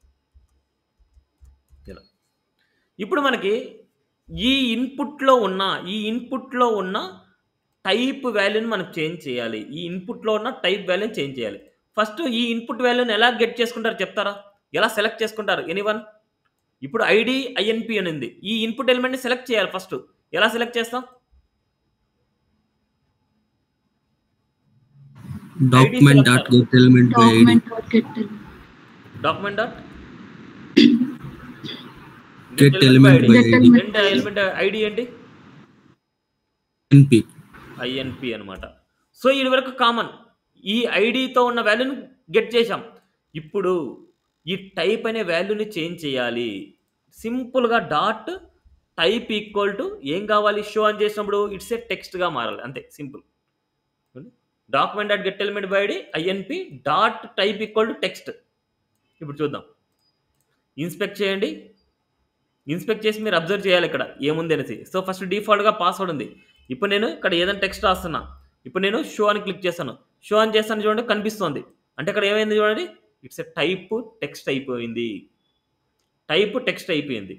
ఇలా ఇప్పుడు మనకి ఈ ఇన్పుట్లో ఉన్న ఈ ఇన్పుట్లో ఉన్న టైప్ వాల్యూని మనం చేంజ్ చేయాలి ఈ ఇన్పుట్లో ఉన్న టైప్ వాల్యూని చేంజ్ చేయాలి ఫస్ట్ ఈ ఇన్పుట్ వాల్యూని ఎలా గెట్ చేసుకుంటారు చెప్తారా ఎలా సెలెక్ట్ చేసుకుంటారు ఎనీవన్ ఇప్పుడు ఐడి ఐఎన్పి అని ఉంది ఈ ఇన్పుట్ ఎలిమెంట్ని సెలెక్ట్ చేయాలి ఫస్ట్ ఎలా సెలెక్ట్ చేస్తాం document dot get element by id document dot get document dot get element by Get id element. Element ID ఏంటి np ఐఎన్పి అనమాట సో ఇది వరకు కామన్ ఈ ఐడితో ఉన్న వాల్యూని గెట్ చేసాం ఇప్పుడు ఈ టైప్ అనే వాల్యూని చేంజ్ చేయాలి సింపుల్గా డాట్ టైప్ ఈక్వల్ టు ఏం కావాలి షో అని చేసినప్పుడు ఇట్స్ ఏ టెక్స్ట్గా మారాలి అంతే simple document dot get element by ID INP dot type equal to text ఇప్పుడు చూద్దాం ఇన్స్పెక్ట్ చేయండి ఇన్స్పెక్ట్ చేసి మీరు అబ్జర్వ్ చేయాలి ఇక్కడ ఏముంది అనేసి సో ఫస్ట్ డిఫాల్ట్గా పాస్వర్డ్ ఉంది ఇప్పుడు నేను ఇక్కడ ఏదైనా టెక్స్ట్ రాస్తున్నా ఇప్పుడు నేను షో అని క్లిక్ చేస్తాను షో అని చేస్తాను చూడండి కనిపిస్తోంది అంటే ఇక్కడ ఏమైంది చూడండి ఇట్స్ ఎ టైప్ టెక్స్ట్ అయిపోయింది టైప్ టెక్స్ట్ అయిపోయింది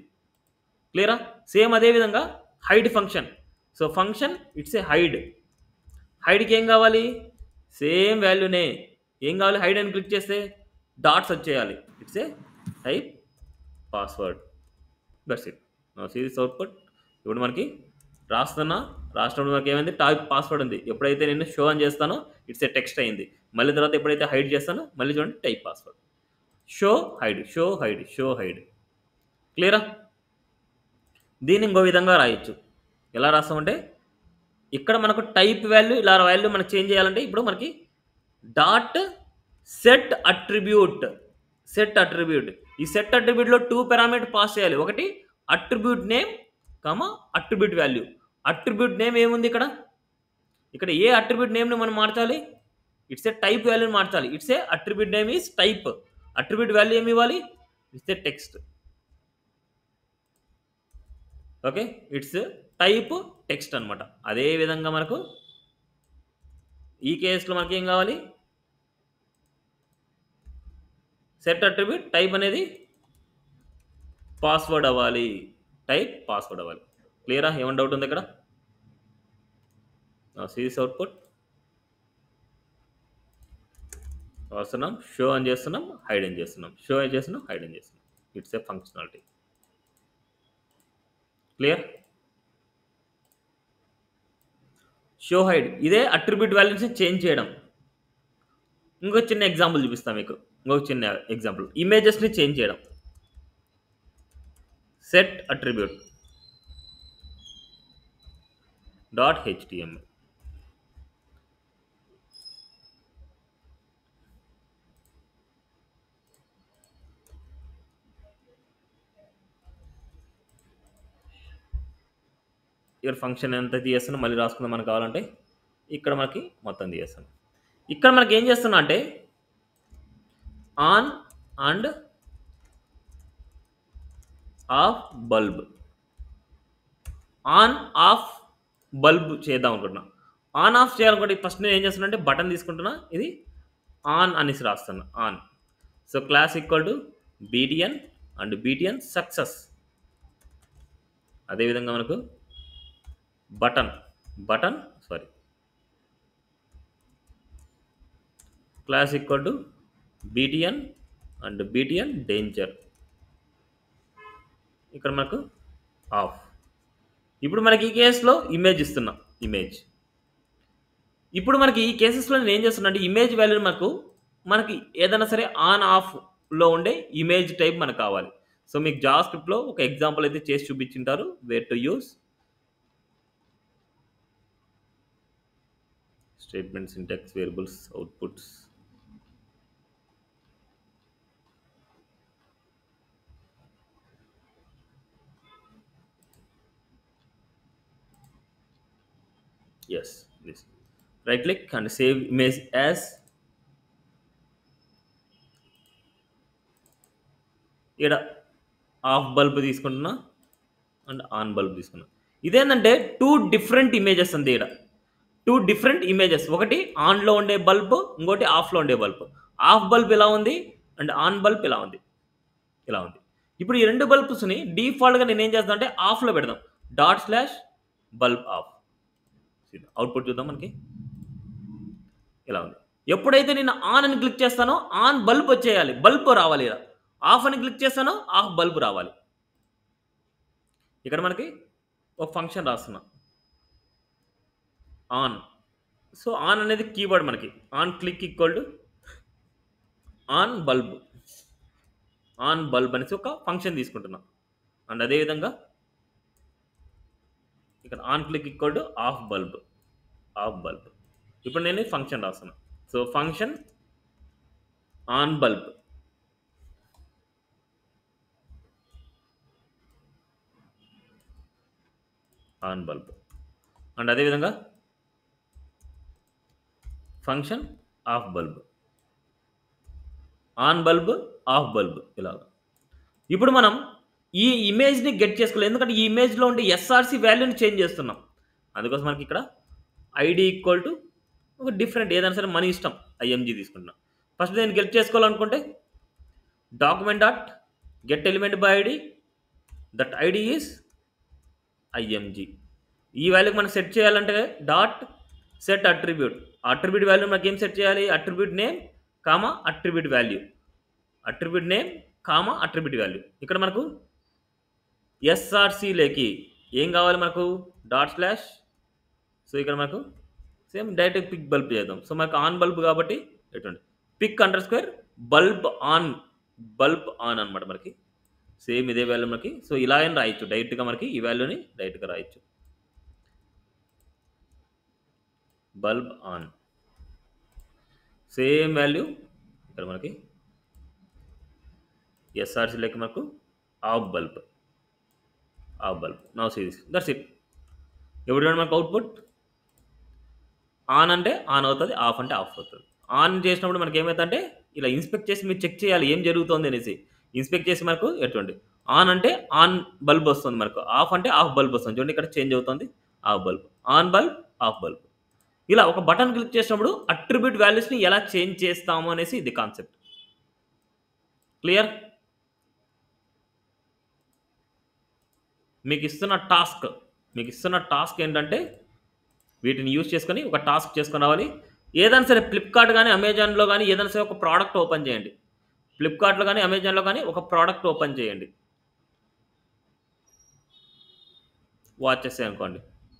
క్లియరా సేమ్ అదే విధంగా hide function so function it's a hide హైడ్కి ఏం కావాలి సేమ్ వాల్యూనే ఏం కావాలి హైడ్ అని క్లిక్ చేస్తే డాట్స్ వచ్చేయాలి it's a type password that's it సిరీస్ అవుట్పుట్ ఇప్పుడు మనకి రాస్తున్నా రాసినప్పుడు మనకి ఏమైంది టైప్ పాస్వర్డ్ ఉంది ఎప్పుడైతే నేను షో అని చేస్తానో ఇట్స్ ఏ టెక్స్ట్ అయింది మళ్ళీ తర్వాత ఎప్పుడైతే హైడ్ చేస్తానో మళ్ళీ చూడండి type password show hide show hide show hide క్లియరా దీన్ని ఇంకో విధంగా రాయొచ్చు ఎలా రాస్తామంటే ఇక్కడ మనకు టైప్ వాల్యూ ఇలా వాల్యూ మనకు చేంజ్ చేయాలంటే ఇప్పుడు మనకి dot set attribute set attribute ఈ సెట్ అట్రిబ్యూట్లో టూ పారామీటర్ పాస్ చేయాలి ఒకటి attribute name comma attribute value attribute name ఏముంది ఇక్కడ ఇక్కడ ఏ అట్రిబ్యూట్ నేమ్ని మనం మార్చాలి ఇట్స్ ఏ టైప్ వాల్యూని మార్చాలి it's a attribute name is type attribute value ఏమి ఇవ్వాలి it's a text okay it's type text అనమాట అదే విధంగా మనకు ఈ కేసులో మనకి ఏం కావాలి సెట్ అట్రిబ్యూట్ టైప్ అనేది పాస్వర్డ్ అవ్వాలి టైప్ పాస్వర్డ్ అవ్వాలి క్లియరా ఏమైనా డౌట్ ఉంది ఇక్కడ సిరీస్ అవుట్పుట్ వస్తున్నాం షో అని చేస్తున్నాం హైడ్ అని చేస్తున్నాం షో అని చేస్తున్నాం హైడ్ అని చేస్తున్నాం it's a functionality clear show hide ఇదే అట్రిబ్యూట్ వాల్యూస్ని చేంజ్ చేయడం ఇంకో చిన్న ఎగ్జాంపుల్ చూపిస్తాను మీకు ఇంకొక చిన్న ఎగ్జాంపుల్ ఇమేజెస్ని చేంజ్ చేయడం సెట్ అట్రిబ్యూట్ డాట్ హెచ్టిఎంఎల్ ఇక్కడ ఫంక్షన్ ఎంత తీయేస్తున్నా మళ్ళీ రాసుకుందాం మనకు కావాలంటే ఇక్కడ మనకి మొత్తం తీయేస్తాం ఇక్కడ మనకి ఏం చేస్తున్నా అంటే on and off bulb on off bulb చేద్దాం అనుకుంటున్నా ఆన్ ఆఫ్ చేయాలనుకుంటే ఫస్ట్ నేను ఏం చేస్తున్నా అంటే బటన్ తీసుకుంటున్నా ఇది ఆన్ అనేసి రాస్తున్నా on so class equal to BTN and BTN success అదేవిధంగా మనకు button button sorry class equal to BTN and BTN danger ఇక్కడ మనకు ఆఫ్ ఇప్పుడు మనకి ఈ కేసులో ఇమేజ్ ఇస్తున్నాం ఇమేజ్ ఇప్పుడు మనకి ఈ కేసెస్లో నేను ఏం చేస్తున్నా అంటే ఇమేజ్ వాల్యూ మనకు మనకి ఏదైనా సరే ఆన్ ఆఫ్లో ఉండే ఇమేజ్ టైప్ మనకు కావాలి సో మీకు జావాస్క్రిప్ట్లో ఒక ఎగ్జాంపుల్ అయితే చేసి చూపించింటారు where to use statement syntax variables outputs yes this right click and save image as ఇక్కడ ఆఫ్ బల్బ్ తీసుకుంటున్నా అండ్ ఆన్ బల్బ్ తీసుకున్నా ఇదేంటంటే టూ డిఫరెంట్ ఇమేజెస్ ఉంది ఇక్కడ టూ డిఫరెంట్ ఇమేజెస్ ఒకటి ఆన్లో ఉండే బల్బ్ ఇంకోటి ఆఫ్లో ఉండే బల్బ్ ఆఫ్ బల్బ్ ఇలా ఉంది అండ్ ఆన్ బల్బ్ ఇలా ఉంది ఇలా ఉంది ఇప్పుడు ఈ రెండు బల్బ్స్ని డిఫాల్ట్గా నేను ఏం చేస్తాను అంటే ఆఫ్లో పెడదాం dot slash bulb off output చూద్దాం మనకి ఇలా ఉంది ఎప్పుడైతే నేను ఆన్ అని క్లిక్ చేస్తానో ఆన్ బల్బ్ వచ్చేయాలి బల్బ్ రావాలి ఇలా ఆఫ్ అని క్లిక్ చేస్తానో ఆఫ్ బల్బ్ రావాలి ఇక్కడ మనకి ఒక ఫంక్షన్ రాస్తున్నా ఆన్ సో ఆన్ అనేది కీవర్డ్ మనకి on click equal to on bulb on bulb అనేసి ఒక ఫంక్షన్ తీసుకుంటున్నా అండ్ అదేవిధంగా ఇక్కడ on click equal to off bulb off bulb ఇప్పుడు నేను ఫంక్షన్ రాస్తున్నా so function on bulb on bulb and అదేవిధంగా function off bulb on bulb off bulb ఇలాగ ఇప్పుడు మనం ఈ ఇమేజ్ని గెట్ చేసుకోలేదు ఎందుకంటే ఈ ఇమేజ్లో ఉండే ఎస్ఆర్సి వాల్యూని చేంజ్ చేస్తున్నాం అందుకోసం మనకి ఇక్కడ ఐడి ఈక్వల్ టు ఒక డిఫరెంట్ ఏదైనా సరే మన ఇష్టం ఐఎంజీ తీసుకుంటున్నాం ఫస్ట్ నేను గెట్ చేసుకోవాలనుకుంటే document dot get element by ID that ID is IMG ఈ వాల్యూకి మనం సెట్ చేయాలంటే dot set attribute attribute value మనకి ఏం సెట్ చేయాలి attribute name comma attribute value attribute name comma attribute value ఇక్కడ మనకు ఎస్ఆర్సీలోకి ఏం కావాలి మనకు డాట్ స్లాష్ సో ఇక్కడ మనకు సేమ్ డైరెక్ట్ పిక్ బల్బ్ చేద్దాం సో మనకు ఆన్ బల్బ్ కాబట్టి ఎటువంటి pic underscore bulb on bulb on అనమాట మనకి సేమ్ ఇదే వాల్యూ మనకి సో ఇలా అయినా రాయొచ్చు డైరెక్ట్గా మనకి ఈ వాల్యూని డైరెక్ట్గా రాయొచ్చు బల్బ్ ఆన్ సేమ్ వాల్యూ ఇక్కడ మనకి ఎస్ఆర్సీ లెక్క మనకు off bulb off bulb now సిరీస్ దట్స్ ఇట్ ఎప్పుడు మనకు అవుట్పుట్ ఆన్ అంటే ఆన్ అవుతుంది ఆఫ్ అంటే ఆఫ్ అవుతుంది ఆన్ చేసినప్పుడు మనకి ఏమవుతుందంటే ఇలా ఇన్స్పెక్ట్ చేసి మీరు చెక్ చేయాలి ఏం జరుగుతుంది అనేసి ఇన్స్పెక్ట్ చేసి మనకు ఎటువంటి ఆన్ అంటే ఆన్ బల్బ్ వస్తుంది మనకు ఆఫ్ అంటే ఆఫ్ బల్బ్ వస్తుంది చూడండి ఇక్కడ చేంజ్ అవుతుంది off bulb on bulb off bulb ఇలా ఒక బటన్ క్లిక్ చేసినప్పుడు అట్రిబ్యూట్ వాల్యూస్ని ఎలా చేంజ్ చేస్తాము అనేసి ఇది కాన్సెప్ట్ క్లియర్ మీకు ఇస్తున్న టాస్క్ మీకు ఇస్తున్న టాస్క్ ఏంటంటే వీటిని యూజ్ చేసుకొని ఒక టాస్క్ చేసుకొని రావాలి ఏదైనా సరే ఫ్లిప్కార్ట్ కానీ అమెజాన్లో కానీ ఏదైనా సరే ఒక ప్రోడక్ట్ ఓపెన్ చేయండి ఫ్లిప్కార్ట్లో కానీ అమెజాన్లో కానీ ఒక ప్రోడక్ట్ ఓపెన్ చేయండి వాచెస్ అనుకోండి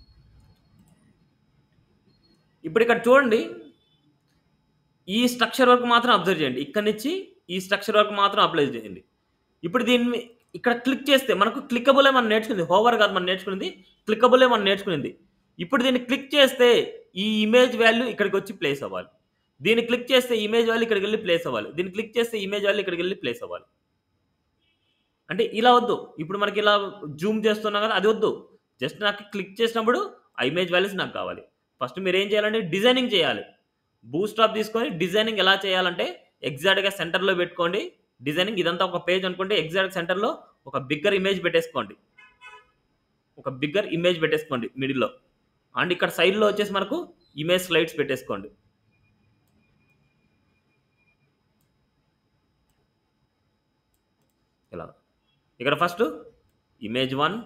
ఇప్పుడు ఇక్కడ చూడండి ఈ స్ట్రక్చర్ వరకు మాత్రం అబ్జర్వ్ చేయండి ఇక్కడ నుంచి ఈ స్ట్రక్చర్ వరకు మాత్రం అప్లై చేయండి ఇప్పుడు దీన్ని ఇక్కడ క్లిక్ చేస్తే మనకు క్లిక్కబులే మనం నేర్చుకుంది హోవర్ కాదు మనం నేర్చుకునేది క్లిక్కబులే మనం నేర్చుకునేది ఇప్పుడు దీన్ని క్లిక్ చేస్తే ఈ ఇమేజ్ వాల్యూ ఇక్కడికి వచ్చి ప్లేస్ అవ్వాలి దీన్ని క్లిక్ చేస్తే ఇమేజ్ వాల్యూ ఇక్కడికి వెళ్ళి ప్లేస్ అవ్వాలి దీన్ని క్లిక్ చేస్తే ఇమేజ్ వాల్యూ ఇక్కడికి వెళ్ళి ప్లేస్ అవ్వాలి అంటే ఇలా వద్దు ఇప్పుడు మనకి ఇలా జూమ్ చేస్తున్నాం కదా అది వద్దు జస్ట్ నాకు క్లిక్ చేసినప్పుడు ఆ ఇమేజ్ వాల్యూస్ నాకు కావాలి ఫస్ట్ మీరు ఏం చేయాలంటే డిజైనింగ్ చేయాలి బూస్టాప్ తీసుకొని డిజైనింగ్ ఎలా చేయాలంటే ఎగ్జాక్ట్గా సెంటర్లో పెట్టుకోండి డిజైనింగ్ ఇదంతా ఒక పేజ్ అనుకుంటే ఎగ్జాక్ట్ సెంటర్లో ఒక బిగ్గర్ ఇమేజ్ పెట్టేసుకోండి ఒక బిగ్గర్ ఇమేజ్ పెట్టేసుకోండి మిడిల్లో అండ్ ఇక్కడ సైడ్లో వచ్చేసి మనకు ఇమేజ్ స్లైడ్స్ పెట్టేసుకోండి ఇలా ఇక్కడ first image one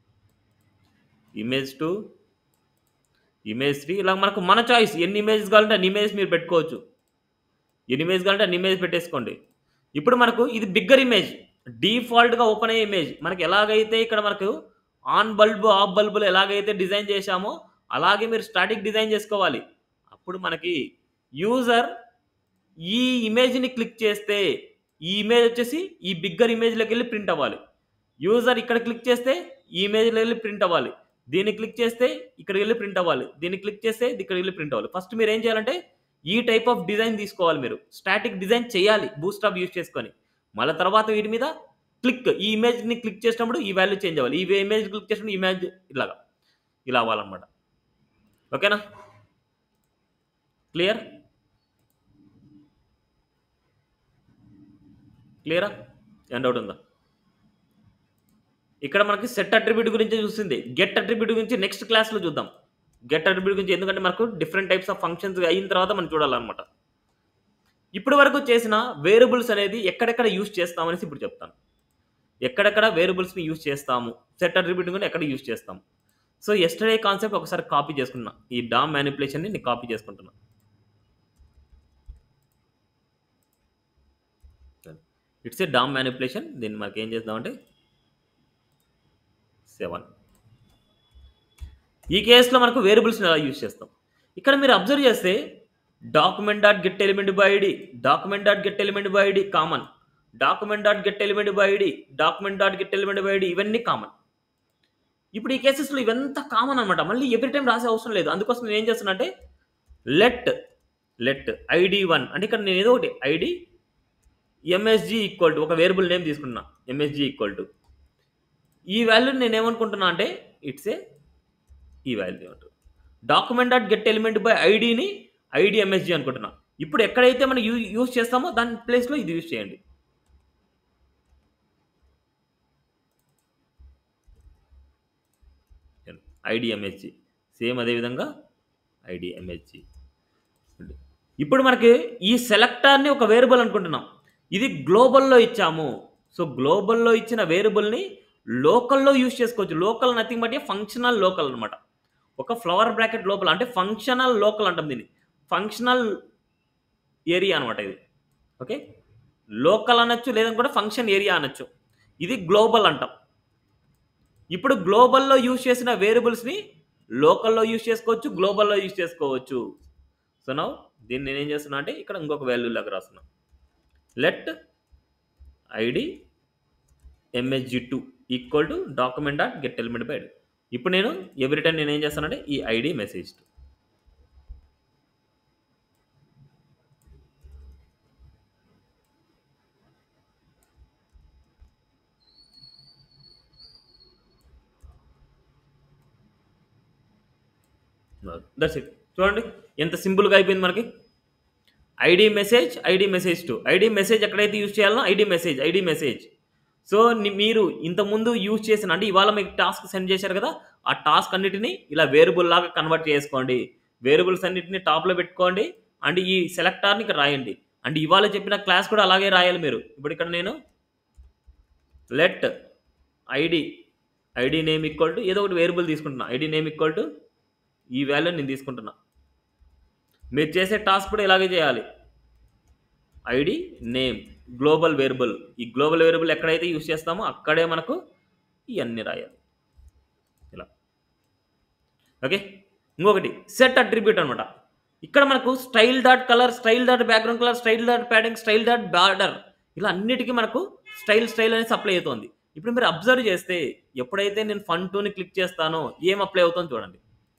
image two image three ఇలా మనకు మన చాయిస్ ఎన్ని ఇమేజెస్ కావాలంటే అన్ని ఇమేజ్ మీరు పెట్టుకోవచ్చు ఎన్ని ఇమేజ్ కావాలంటే అన్ని ఇమేజ్ పెట్టేసుకోండి ఇప్పుడు మనకు ఇది బిగ్గర్ ఇమేజ్ డీఫాల్ట్గా ఓపెన్ అయ్యే ఇమేజ్ మనకి ఎలాగైతే ఇక్కడ మనకు ఆన్ బల్బ్ ఆఫ్ బల్బులు ఎలాగైతే డిజైన్ చేశామో అలాగే మీరు స్టాటిక్ డిజైన్ చేసుకోవాలి అప్పుడు మనకి యూజర్ ఈ ఇమేజ్ని క్లిక్ చేస్తే ఈ ఇమేజ్ వచ్చేసి ఈ బిగ్గర్ ఇమేజ్లోకి వెళ్ళి ప్రింట్ అవ్వాలి యూజర్ ఇక్కడ క్లిక్ చేస్తే ఈ ఇమేజ్లో వెళ్ళి ప్రింట్ అవ్వాలి దీన్ని క్లిక్ చేస్తే ఇక్కడికి వెళ్ళి ప్రింట్ అవ్వాలి దీన్ని క్లిక్ చేస్తే ఇక్కడికి వెళ్ళి ప్రింట్ అవ్వాలి ఫస్ట్ మీరు ఏం చేయాలంటే ఈ టైప్ ఆఫ్ డిజైన్ తీసుకోవాలి మీరు స్టాటిక్ డిజైన్ చేయాలి బూస్టాప్ యూజ్ చేసుకొని మళ్ళీ తర్వాత వీటి మీద క్లిక్ ఈ ఇమేజ్ని క్లిక్ చేసినప్పుడు ఈ వాల్యూ చేంజ్ అవ్వాలి ఈ ఇమేజ్ క్లిక్ చేసినప్పుడు ఇమేజ్ ఇలాగా ఇలా అవ్వాలన్నమాట ఓకేనా క్లియర్ క్లియరా ఏం డౌట్ ఉందా ఇక్కడ మనకి సెట్ అట్రిబ్యూట్ గురించి చూస్తుంది గెట్ అట్రిబ్యూట్ గురించి నెక్స్ట్ క్లాస్లో చూద్దాం గెట్ అట్రిబ్యూట్ గురించి ఎందుకంటే మనకు డిఫరెంట్ టైప్స్ ఆఫ్ ఫంక్షన్స్ అయిన తర్వాత మనం చూడాలన్నమాట ఇప్పటి వరకు చేసిన వేరియబుల్స్ అనేది ఎక్కడెక్కడ యూజ్ చేస్తామనేసి ఇప్పుడు చెప్తాను ఎక్కడెక్కడ వేరియబుల్స్ని యూజ్ చేస్తాము సెట్ అట్రిబ్యూట్ కూడా ఎక్కడ యూజ్ చేస్తాము సో ఎస్టర్డే కాన్సెప్ట్ ఒకసారి కాపీ చేసుకున్నా ఈ డామ్ మ్యానిపులేషన్ని నేను కాపీ చేసుకుంటున్నా ఇట్స్ ఏ డామ్ మ్యానిపులేషన్ దీన్ని మనకి ఏం చేద్దామంటే సెవెన్ ఈ కేసులో మనకు వేరియబుల్స్ని ఎలా యూజ్ చేస్తాం ఇక్కడ మీరు అబ్జర్వ్ చేస్తే document dot get element by ID document dot get element by ID common document dot get element by ID document dot get element by ID ఇవన్నీ కామన్ ఇప్పుడు ఈ కేసెస్లో ఇవంతా కామన్ అనమాట మళ్ళీ ఎవ్రీ టైం రాసే అవసరం లేదు అందుకోసం నేను ఏం చేస్తున్నా అంటే లెట్ లెట్ ఐడి వన్ అంటే ఇక్కడ నేను ఏదో ఒకటి ఐడి ఎంఎస్జి ఈక్వల్ టు ఒక వేరియబుల్ నేమ్ తీసుకున్నా ఎంఎస్జి ఈక్వల్ టు ఈ వాల్యూని నేను ఏమనుకుంటున్నా అంటే ఇట్స్ ఏ ఈ వాల్యూ అంటు document dot get element by ఐడిని ఐడి ఎంఎస్జి అనుకుంటున్నా ఇప్పుడు ఎక్కడైతే మనం యూ యూజ్ చేస్తామో దాని ప్లేస్లో ఇది యూజ్ చేయండి ఐడి ఎంఎస్జి సేమ్ అదేవిధంగా ఐడి ఎంఎస్జి ఇప్పుడు మనకి ఈ సెలెక్టర్ని ఒక వేరియబుల్ అనుకుంటున్నాం ఇది గ్లోబల్లో ఇచ్చాము సో గ్లోబల్లో ఇచ్చిన వేరియబుల్ని లోకల్లో యూజ్ చేసుకోవచ్చు local nothing but functional local అనమాట ఒక ఫ్లవర్ బ్రాకెట్ లోపల అంటే ఫంక్షనల్ లోకల్ అంటాం దీన్ని ఫంక్షనల్ ఏరియా అనమాట ఇది ఓకే లోకల్ అనొచ్చు లేదని కూడా ఫంక్షన్ ఏరియా అనొచ్చు ఇది గ్లోబల్ అంటాం ఇప్పుడు గ్లోబల్లో యూజ్ చేసిన వేరియబుల్స్ని లోకల్లో యూజ్ చేసుకోవచ్చు గ్లోబల్లో యూజ్ చేసుకోవచ్చు సో నౌ దీన్ని నేనేం చేస్తున్నా అంటే ఇక్కడ ఇంకొక వాల్యూ లాగా రాస్తున్నా let ID MSG two equal to document dot get element by ఇప్పుడు నేను ఎవ్రీ టైం నేను ఏం చేస్తానంటే ఈ ఐడి మెసేజ్ దట్స్ ఇట్ చూడండి ఎంత సింపుల్గా అయిపోయింది మనకి ID message ID message two ID message ఎక్కడైతే యూజ్ చేయాలనో ID message ID message so ని- మీరు ఇంతకుముందు యూజ్ చేసిన అంటే ఇవాళ మీకు టాస్క్ సెండ్ చేశారు కదా ఆ టాస్క్ అన్నిటిని ఇలా వేరియబుల్ లాగా కన్వర్ట్ చేసుకోండి వేరియబుల్స్ అన్నిటిని టాప్లో పెట్టుకోండి అండ్ ఈ సెలెక్టార్ని ఇక్కడ రాయండి అండ్ ఇవాళ చెప్పిన క్లాస్ కూడా అలాగే రాయాలి మీరు ఇప్పుడు ఇక్కడ నేను let ID ID name equal to ఏదో ఒకటి వేరియబుల్ తీసుకుంటున్నా ఐడి నేమ్ ఈక్వల్ టు ఈ వాల్యూ నేను తీసుకుంటున్నా మీరు చేసే టాస్క్ కూడా ఇలాగే చేయాలి ఐడి నేమ్ గ్లోబల్ వేరియబుల్ ఈ గ్లోబల్ వేరియబుల్ ఎక్కడైతే యూస్ చేస్తామో అక్కడే మనకు ఇవన్నీ రాయాలి ఇలా ఓకే ఇంకొకటి సెట్ అట్రిబ్యూట్ అనమాట ఇక్కడ మనకు style dot colour style dot background colour style dot padding style dot border ఇలా అన్నిటికీ మనకు స్టైల్ స్టైల్ అనేది అప్లై అవుతుంది ఇప్పుడు మీరు అబ్జర్వ్ చేస్తే ఎప్పుడైతే నేను ఫన్ టూని క్లిక్ చేస్తానో ఏం అప్లై అవుతుందో చూడండి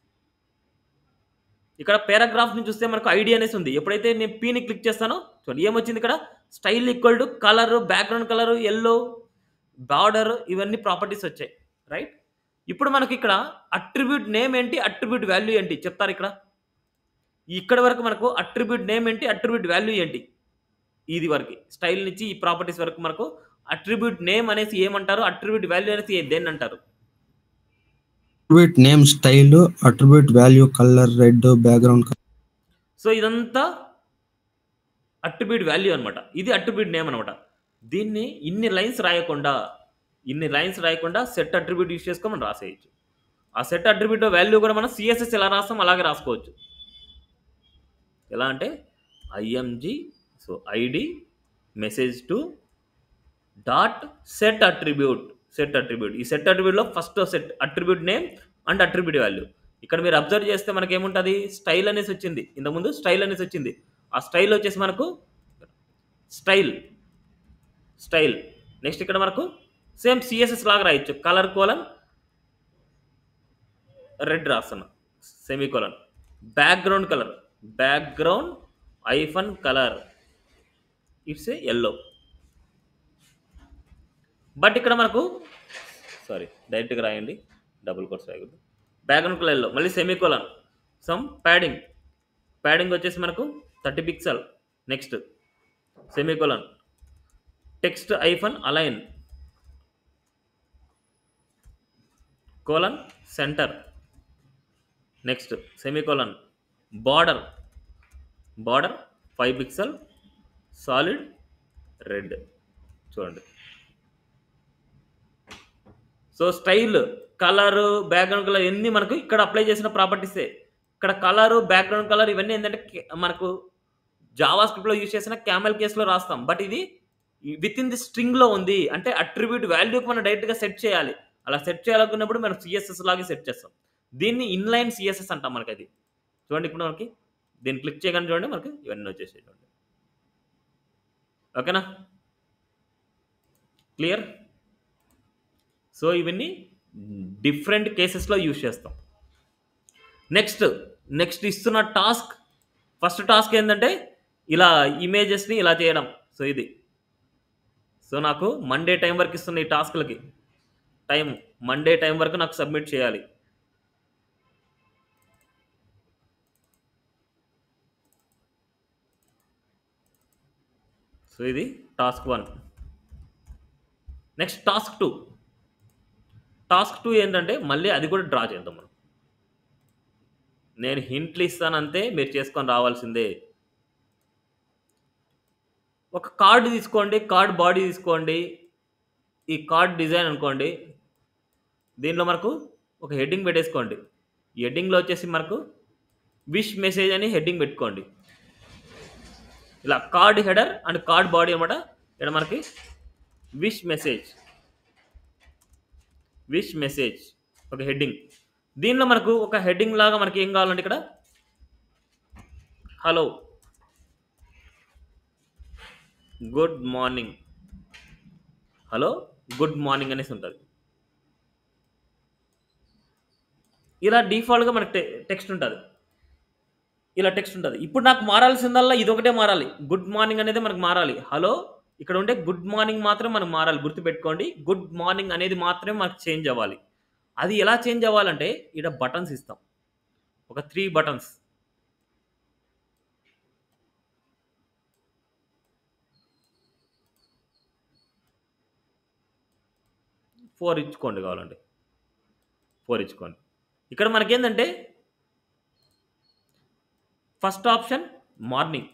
ఇక్కడ పారాగ్రాఫ్ ని చూస్తే మనకు ఐడి అనేసి ఉంది ఎప్పుడైతే నేను పీని క్లిక్ చేస్తానో చూడండి ఏమొచ్చింది ఇక్కడ style equal to colour background colour yellow border ఇవన్నీ ప్రాపర్టీస్ వచ్చాయి రైట్ ఇప్పుడు మనకి ఇక్కడ అట్రిబ్యూట్ నేమ్ ఏంటి అట్రిబ్యూట్ వాల్యూ ఏంటి చెప్తారు ఇక్కడ ఇక్కడ వరకు మనకు అట్రిబ్యూట్ నేమ్ ఏంటి అట్రిబ్యూట్ వాల్యూ ఏంటి ఇది వరకు స్టైల్ నుంచి ఈ ప్రాపర్టీస్ వరకు మనకు అట్రిబ్యూట్ నేమ్ అనేసి ఏమంటారు అట్రిబ్యూట్ వాల్యూ అనేసి దేన్ని అంటారు attribute name style attribute value colour red background so ఇదంతా అట్రిబ్యూట్ వాల్యూ అనమాట ఇది అట్రిబ్యూట్ నేమ్ అనమాట దీన్ని ఇన్ని లైన్స్ రాయకుండా ఇన్ని లైన్స్ రాయకుండా సెట్ అట్రిబ్యూట్ యూస్ చేసుకొని మనం రాసేయచ్చు ఆ సెట్ అట్రిబ్యూట్ వాల్యూ కూడా మనం సిఎస్ఎస్ ఎలా రాస్తాం అలాగే రాసుకోవచ్చు ఎలా అంటే IMG so ID message two dot set attribute set attribute ఈ సెట్ అట్రిబ్యూట్లో first set attribute name and attribute value ఇక్కడ మీరు అబ్జర్వ్ చేస్తే మనకి ఏముంటుంది స్టైల్ అనేసి వచ్చింది ఇంతకుముందు స్టైల్ అనేసి వచ్చింది ఆ స్టైల్ వచ్చేసి మనకు స్టైల్ స్టైల్ నెక్స్ట్ ఇక్కడ మనకు సేమ్ సిఎస్ఎస్ లాగా రాయొచ్చు కలర్ కోలన్ రెడ్ రాస్తున్నా semicolon background colour background hyphen colour it's a yellow but ఇక్కడ మనకు సారీ డైరెక్ట్గా రాయండి డబుల్ కోర్స్ రాయకూడదు బ్యాక్గ్రౌండ్ కలర్లో మళ్ళీ semicolon some padding padding వచ్చేసి మనకు thirty pixel next semicolon text hyphen align colon centre next semicolon border border five pixel solid red చూడండి so style colour background colour ఇవన్నీ మనకు ఇక్కడ apply చేసిన ప్రాపర్టీసే ఇక్కడ కలర్ బ్యాక్గ్రౌండ్ కలర్ ఇవన్నీ ఏంటంటే కే- మనకు జావా స్క్రిప్ట్లో యూజ్ చేసిన క్యామెల్ కేసులో రాస్తాం బట్ ఇది విత్ ఇన్ ది స్ట్రింగ్లో ఉంది అంటే అట్రిబ్యూట్ వాల్యూకి మనం డైరెక్ట్గా సెట్ చేయాలి అలా సెట్ చేయాలనుకున్నప్పుడు మనం సిఎస్ఎస్ లాగే సెట్ చేస్తాం దీన్ని ఇన్లైన్ సిఎస్ఎస్ అంటాం మనకి అది చూడండి ఇప్పుడు మనకి దీన్ని క్లిక్ చేయగానే చూడండి మనకి ఇవన్నీ వచ్చేసాయి చూడండి ఓకేనా క్లియర్ సో ఇవన్నీ డిఫరెంట్ కేసెస్లో యూజ్ చేస్తాం నెక్స్ట్ నెక్స్ట్ ఇస్తున్న టాస్క్ ఫస్ట్ టాస్క్ ఏంటంటే ఇలా ఇమేజెస్ని ఇలా చేయడం సో ఇది సో నాకు మండే టైం వరకు ఇస్తున్న ఈ టాస్క్లకి టైం మండే టైం వరకు నాకు సబ్మిట్ చేయాలి సో ఇది task one next task two task two ఏంటంటే మళ్ళీ అది కూడా డ్రా చేద్దాం మనం నేను హింట్లు ఇస్తానంతే మీరు చేసుకొని రావాల్సిందే ఒక కార్డు తీసుకోండి కార్డ్ బాడీ తీసుకోండి ఈ కార్డ్ డిజైన్ అనుకోండి దీనిలో మనకు ఒక హెడ్డింగ్ పెట్టేసుకోండి ఈ హెడ్డింగ్లో వచ్చేసి మనకు విష్ మెసేజ్ అని హెడ్డింగ్ పెట్టుకోండి ఇలా card header and card body అనమాట ఇక్కడ మనకి విష్ మెసేజ్ విష్ మెసేజ్ ఒక హెడ్డింగ్ దీనిలో మనకు ఒక హెడ్డింగ్ లాగా మనకి ఏం కావాలంటే ఇక్కడ hello good morning hello good morning అనేసి ఉంటుంది ఇలా డిఫాల్ట్గా మనకి టె టెక్స్ట్ ఉంటుంది ఇలా టెక్స్ట్ ఉంటుంది ఇప్పుడు నాకు మారాల్సిందల్లా ఇది ఒకటే మారాలి గుడ్ మార్నింగ్ అనేది మనకు మారాలి హలో ఇక్కడ ఉంటే గుడ్ మార్నింగ్ మాత్రం మనకు మారాలి గుర్తుపెట్టుకోండి గుడ్ మార్నింగ్ అనేది మాత్రమే మనకు చేంజ్ అవ్వాలి అది ఎలా చేంజ్ అవ్వాలంటే ఇక్కడ బటన్స్ ఇస్తాం ఒక త్రీ బటన్స్ ఫోర్ ఇచ్చుకోండి కావాలంటే ఫోర్ ఇచ్చుకోండి ఇక్కడ మనకేంటంటే ఫస్ట్ ఆప్షన్ మార్నింగ్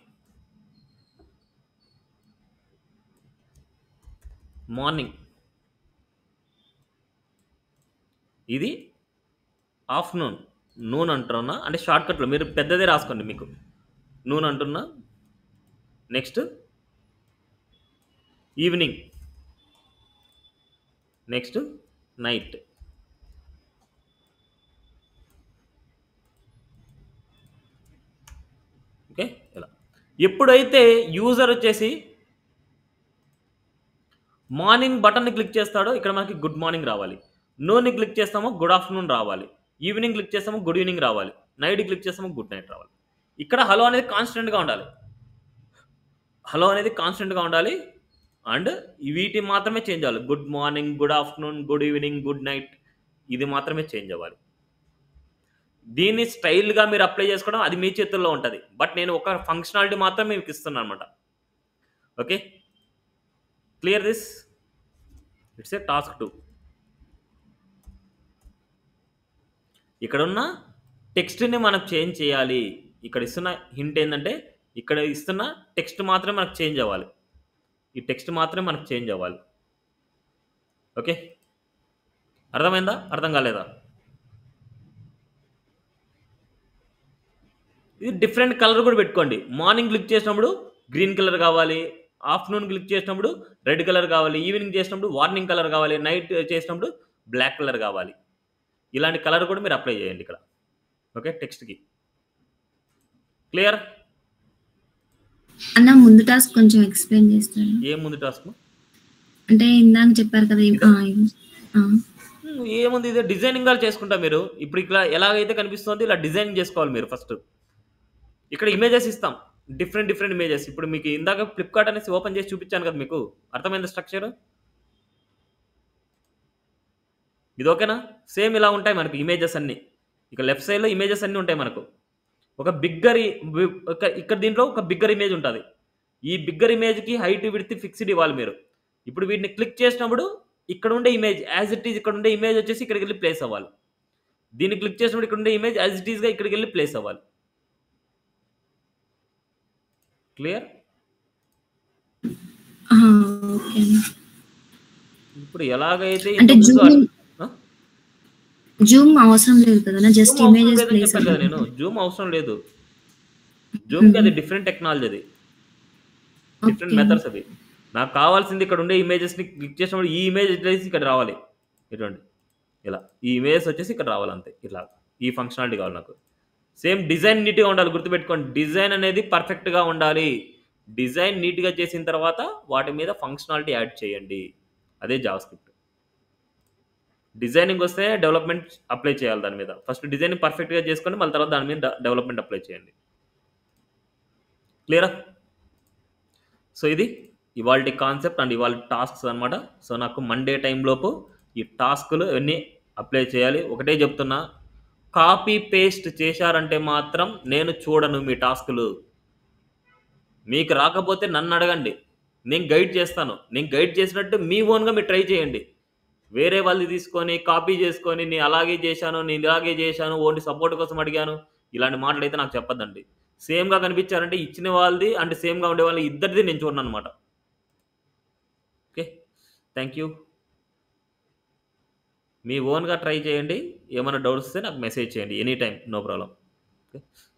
మార్నింగ్ ఇది ఆఫ్టర్నూన్ నూన్ అంటున్నా అంటే షార్ట్కట్లో మీరు పెద్దదే రాసుకోండి మీకు నూన్ అంటున్నా next evening next night okay ఇలా ఎప్పుడైతే యూజర్ వచ్చేసి మార్నింగ్ బటన్ని క్లిక్ చేస్తాడో ఇక్కడ మనకి గుడ్ మార్నింగ్ రావాలి నోని క్లిక్ చేస్తామో గుడ్ ఆఫ్టర్నూన్ రావాలి ఈవినింగ్ క్లిక్ చేస్తామో గుడ్ ఈవినింగ్ రావాలి నైట్ క్లిక్ చేస్తామో గుడ్ నైట్ రావాలి ఇక్కడ హలో అనేది కాన్స్టెంట్గా ఉండాలి హలో అనేది కాన్స్టెంట్గా ఉండాలి అండ్ వీటి మాత్రమే చేంజ్ అవ్వాలి good morning good afternoon good evening good night ఇది మాత్రమే చేంజ్ అవ్వాలి దీన్ని స్టైల్గా మీరు అప్లై చేసుకోవడం అది మీ చేతుల్లో ఉంటుంది బట్ నేను ఒక ఫంక్షనాలిటీ మాత్రం మీకు ఇస్తున్నాను అనమాట okay clear this it's a task two ఇక్కడ ఉన్న టెక్స్ట్ని మనం చేంజ్ చేయాలి ఇక్కడ ఇస్తున్న హింట్ ఏంటంటే ఇక్కడ ఇస్తున్న టెక్స్ట్ మాత్రమే మనకు చేంజ్ అవ్వాలి ఈ టెక్స్ట్ మాత్రమే మనకు చేంజ్ అవ్వాలి ఓకే అర్థమైందా అర్థం కాలేదా ఇది డిఫరెంట్ కలర్ కూడా పెట్టుకోండి మార్నింగ్ క్లిక్ చేసినప్పుడు గ్రీన్ కలర్ కావాలి ఆఫ్టర్నూన్ క్లిక్ చేసినప్పుడు రెడ్ కలర్ కావాలి ఈవినింగ్ చేసినప్పుడు వార్నింగ్ కలర్ కావాలి నైట్ చేసినప్పుడు బ్లాక్ కలర్ కావాలి ఇలాంటి కలర్ కూడా మీరు అప్లై చేయండి ఇక్కడ ఓకే టెక్స్ట్కి క్లియర్ అన్న ముందు టాస్క్ కొంచెం ఎక్స్ప్లెయిన్ చేస్తారా ఏ ముందు టాస్క్ అంటే ఇందాక చెప్పారు కదా ఇం- ఆ, ఇం- ఆ. ఏముంది ఇదే డిజైనింగ్ గా చేసుకుంటా మీరు ఇప్పుడు ఇక్కడ ఎలాగైతే కనిపిస్తుందో ఇలా డిజైన్ చేసుకోవాలి మీరు ఫస్ట్ ఇక్కడ ఇమేజెస్ ఇస్తాం డిఫరెంట్ డిఫరెంట్ ఇమేజెస్ ఇప్పుడు మీకు ఇందాక ఫ్లిప్కార్ట్ అనేసి ఓపెన్ చేసి చూపించాను కదా మీకు అర్థమైంది స్ట్రక్చర్ ఇది ఓకేనా సేమ్ ఇలా ఉంటాయి మనకు ఇమేజెస్ అన్ని ఇక లెఫ్ట్ సైడ్లో ఇమేజెస్ అన్నీ ఉంటాయి మనకు ఒక బిగ్గర్ ఒక ఇక్కడ దీంట్లో ఒక బిగ్గర్ ఇమేజ్ ఉంటుంది ఈ బిగ్గర్ ఇమేజ్కి హైట్ విడితే ఫిక్స్డ్ ఇవ్వాలి మీరు ఇప్పుడు వీటిని క్లిక్ చేసినప్పుడు ఇక్కడ ఉండే ఇమేజ్ యాజ్ ఇట్ ఈజ్ ఇక్కడ ఉండే ఇమేజ్ వచ్చేసి ఇక్కడికి వెళ్ళి ప్లేస్ అవ్వాలి దీన్ని క్లిక్ చేసినప్పుడు ఇక్కడ ఉండే ఇమేజ్ యాజ్ ఇట్ ఈజ్గా ఇక్కడికి వెళ్ళి ప్లేస్ అవ్వాలి క్లియర్ ఆ, ఓకే అన్న. ఇప్పుడు ఎలాగైతే అంటే ఇంతకు ముందు జూమ్ ఆ? జూమ్ అవసరం లేదు కదా జస్ట్ జూమ్ అవసరం ఇమేజెస్ లేదని ప్లేస్ చెప్పాను కదా నేను జూమ్ అవసరం లేదు జూమ్కి అది డిఫరెంట్ టెక్నాలజీ అది డిఫరెంట్ మెథడ్స్ అవి నాకు కావాల్సింది ఇక్కడ ఉండే ఇమేజెస్ని క్లిక్ చేసినప్పుడు ఈ ఇమేజ్ వచ్చేసి ఇక్కడ రావాలి ఇటువంటి ఇలా ఈ ఇమేజెస్ వచ్చేసి ఇక్కడ రావాలి అంతే ఇలా ఈ ఫంక్షనాలిటీ కావాలి నాకు సేమ్ డిజైన్ నీట్గా ఉండాలి గుర్తుపెట్టుకోండి డిజైన్ అనేది పర్ఫెక్ట్గా ఉండాలి డిజైన్ నీట్గా చేసిన తర్వాత వాటి మీద ఫంక్షనాలిటీ యాడ్ చేయండి అదే జావా స్క్రిప్ట్ డిజైనింగ్ వస్తే డెవలప్మెంట్ అప్లై చేయాలి దాని మీద ఫస్ట్ డిజైన్ పర్ఫెక్ట్గా చేసుకొని మళ్ళీ తర్వాత దాని మీద డెవలప్మెంట్ అప్లై చేయండి క్లియరా సో ఇది ఇవాళ కాన్సెప్ట్ అండ్ ఇవాళ టాస్క్స్ అనమాట సో నాకు మండే టైంలోపు ఈ టాస్కులు ఇవన్నీ అప్లై చేయాలి ఒకటే చెప్తున్నా కాపీ పేస్ట్ చేశారంటే మాత్రం నేను చూడను మీ టాస్కులు మీకు రాకపోతే నన్ను అడగండి నేను గైడ్ చేస్తాను నేను గైడ్ చేసినట్టు మీ ఓన్గా మీరు ట్రై చేయండి వేరే వాళ్ళది తీసుకొని కాపీ చేసుకొని నేను అలాగే చేశాను నేను ఇలాగే చేశాను ఓన్లీ సపోర్ట్ కోసం అడిగాను ఇలాంటి మాటలు అయితే నాకు చెప్పొద్దండి సేమ్గా కనిపించారంటే ఇచ్చిన వాళ్ళది అండ్ సేమ్గా ఉండే వాళ్ళది ఇద్దరిది నేను చూడను అనమాట ఓకే థ్యాంక్ యూ మీ ఓన్గా ట్రై చేయండి ఏమైనా డౌట్స్ వస్తే నాకు మెసేజ్ చేయండి any time no problem okay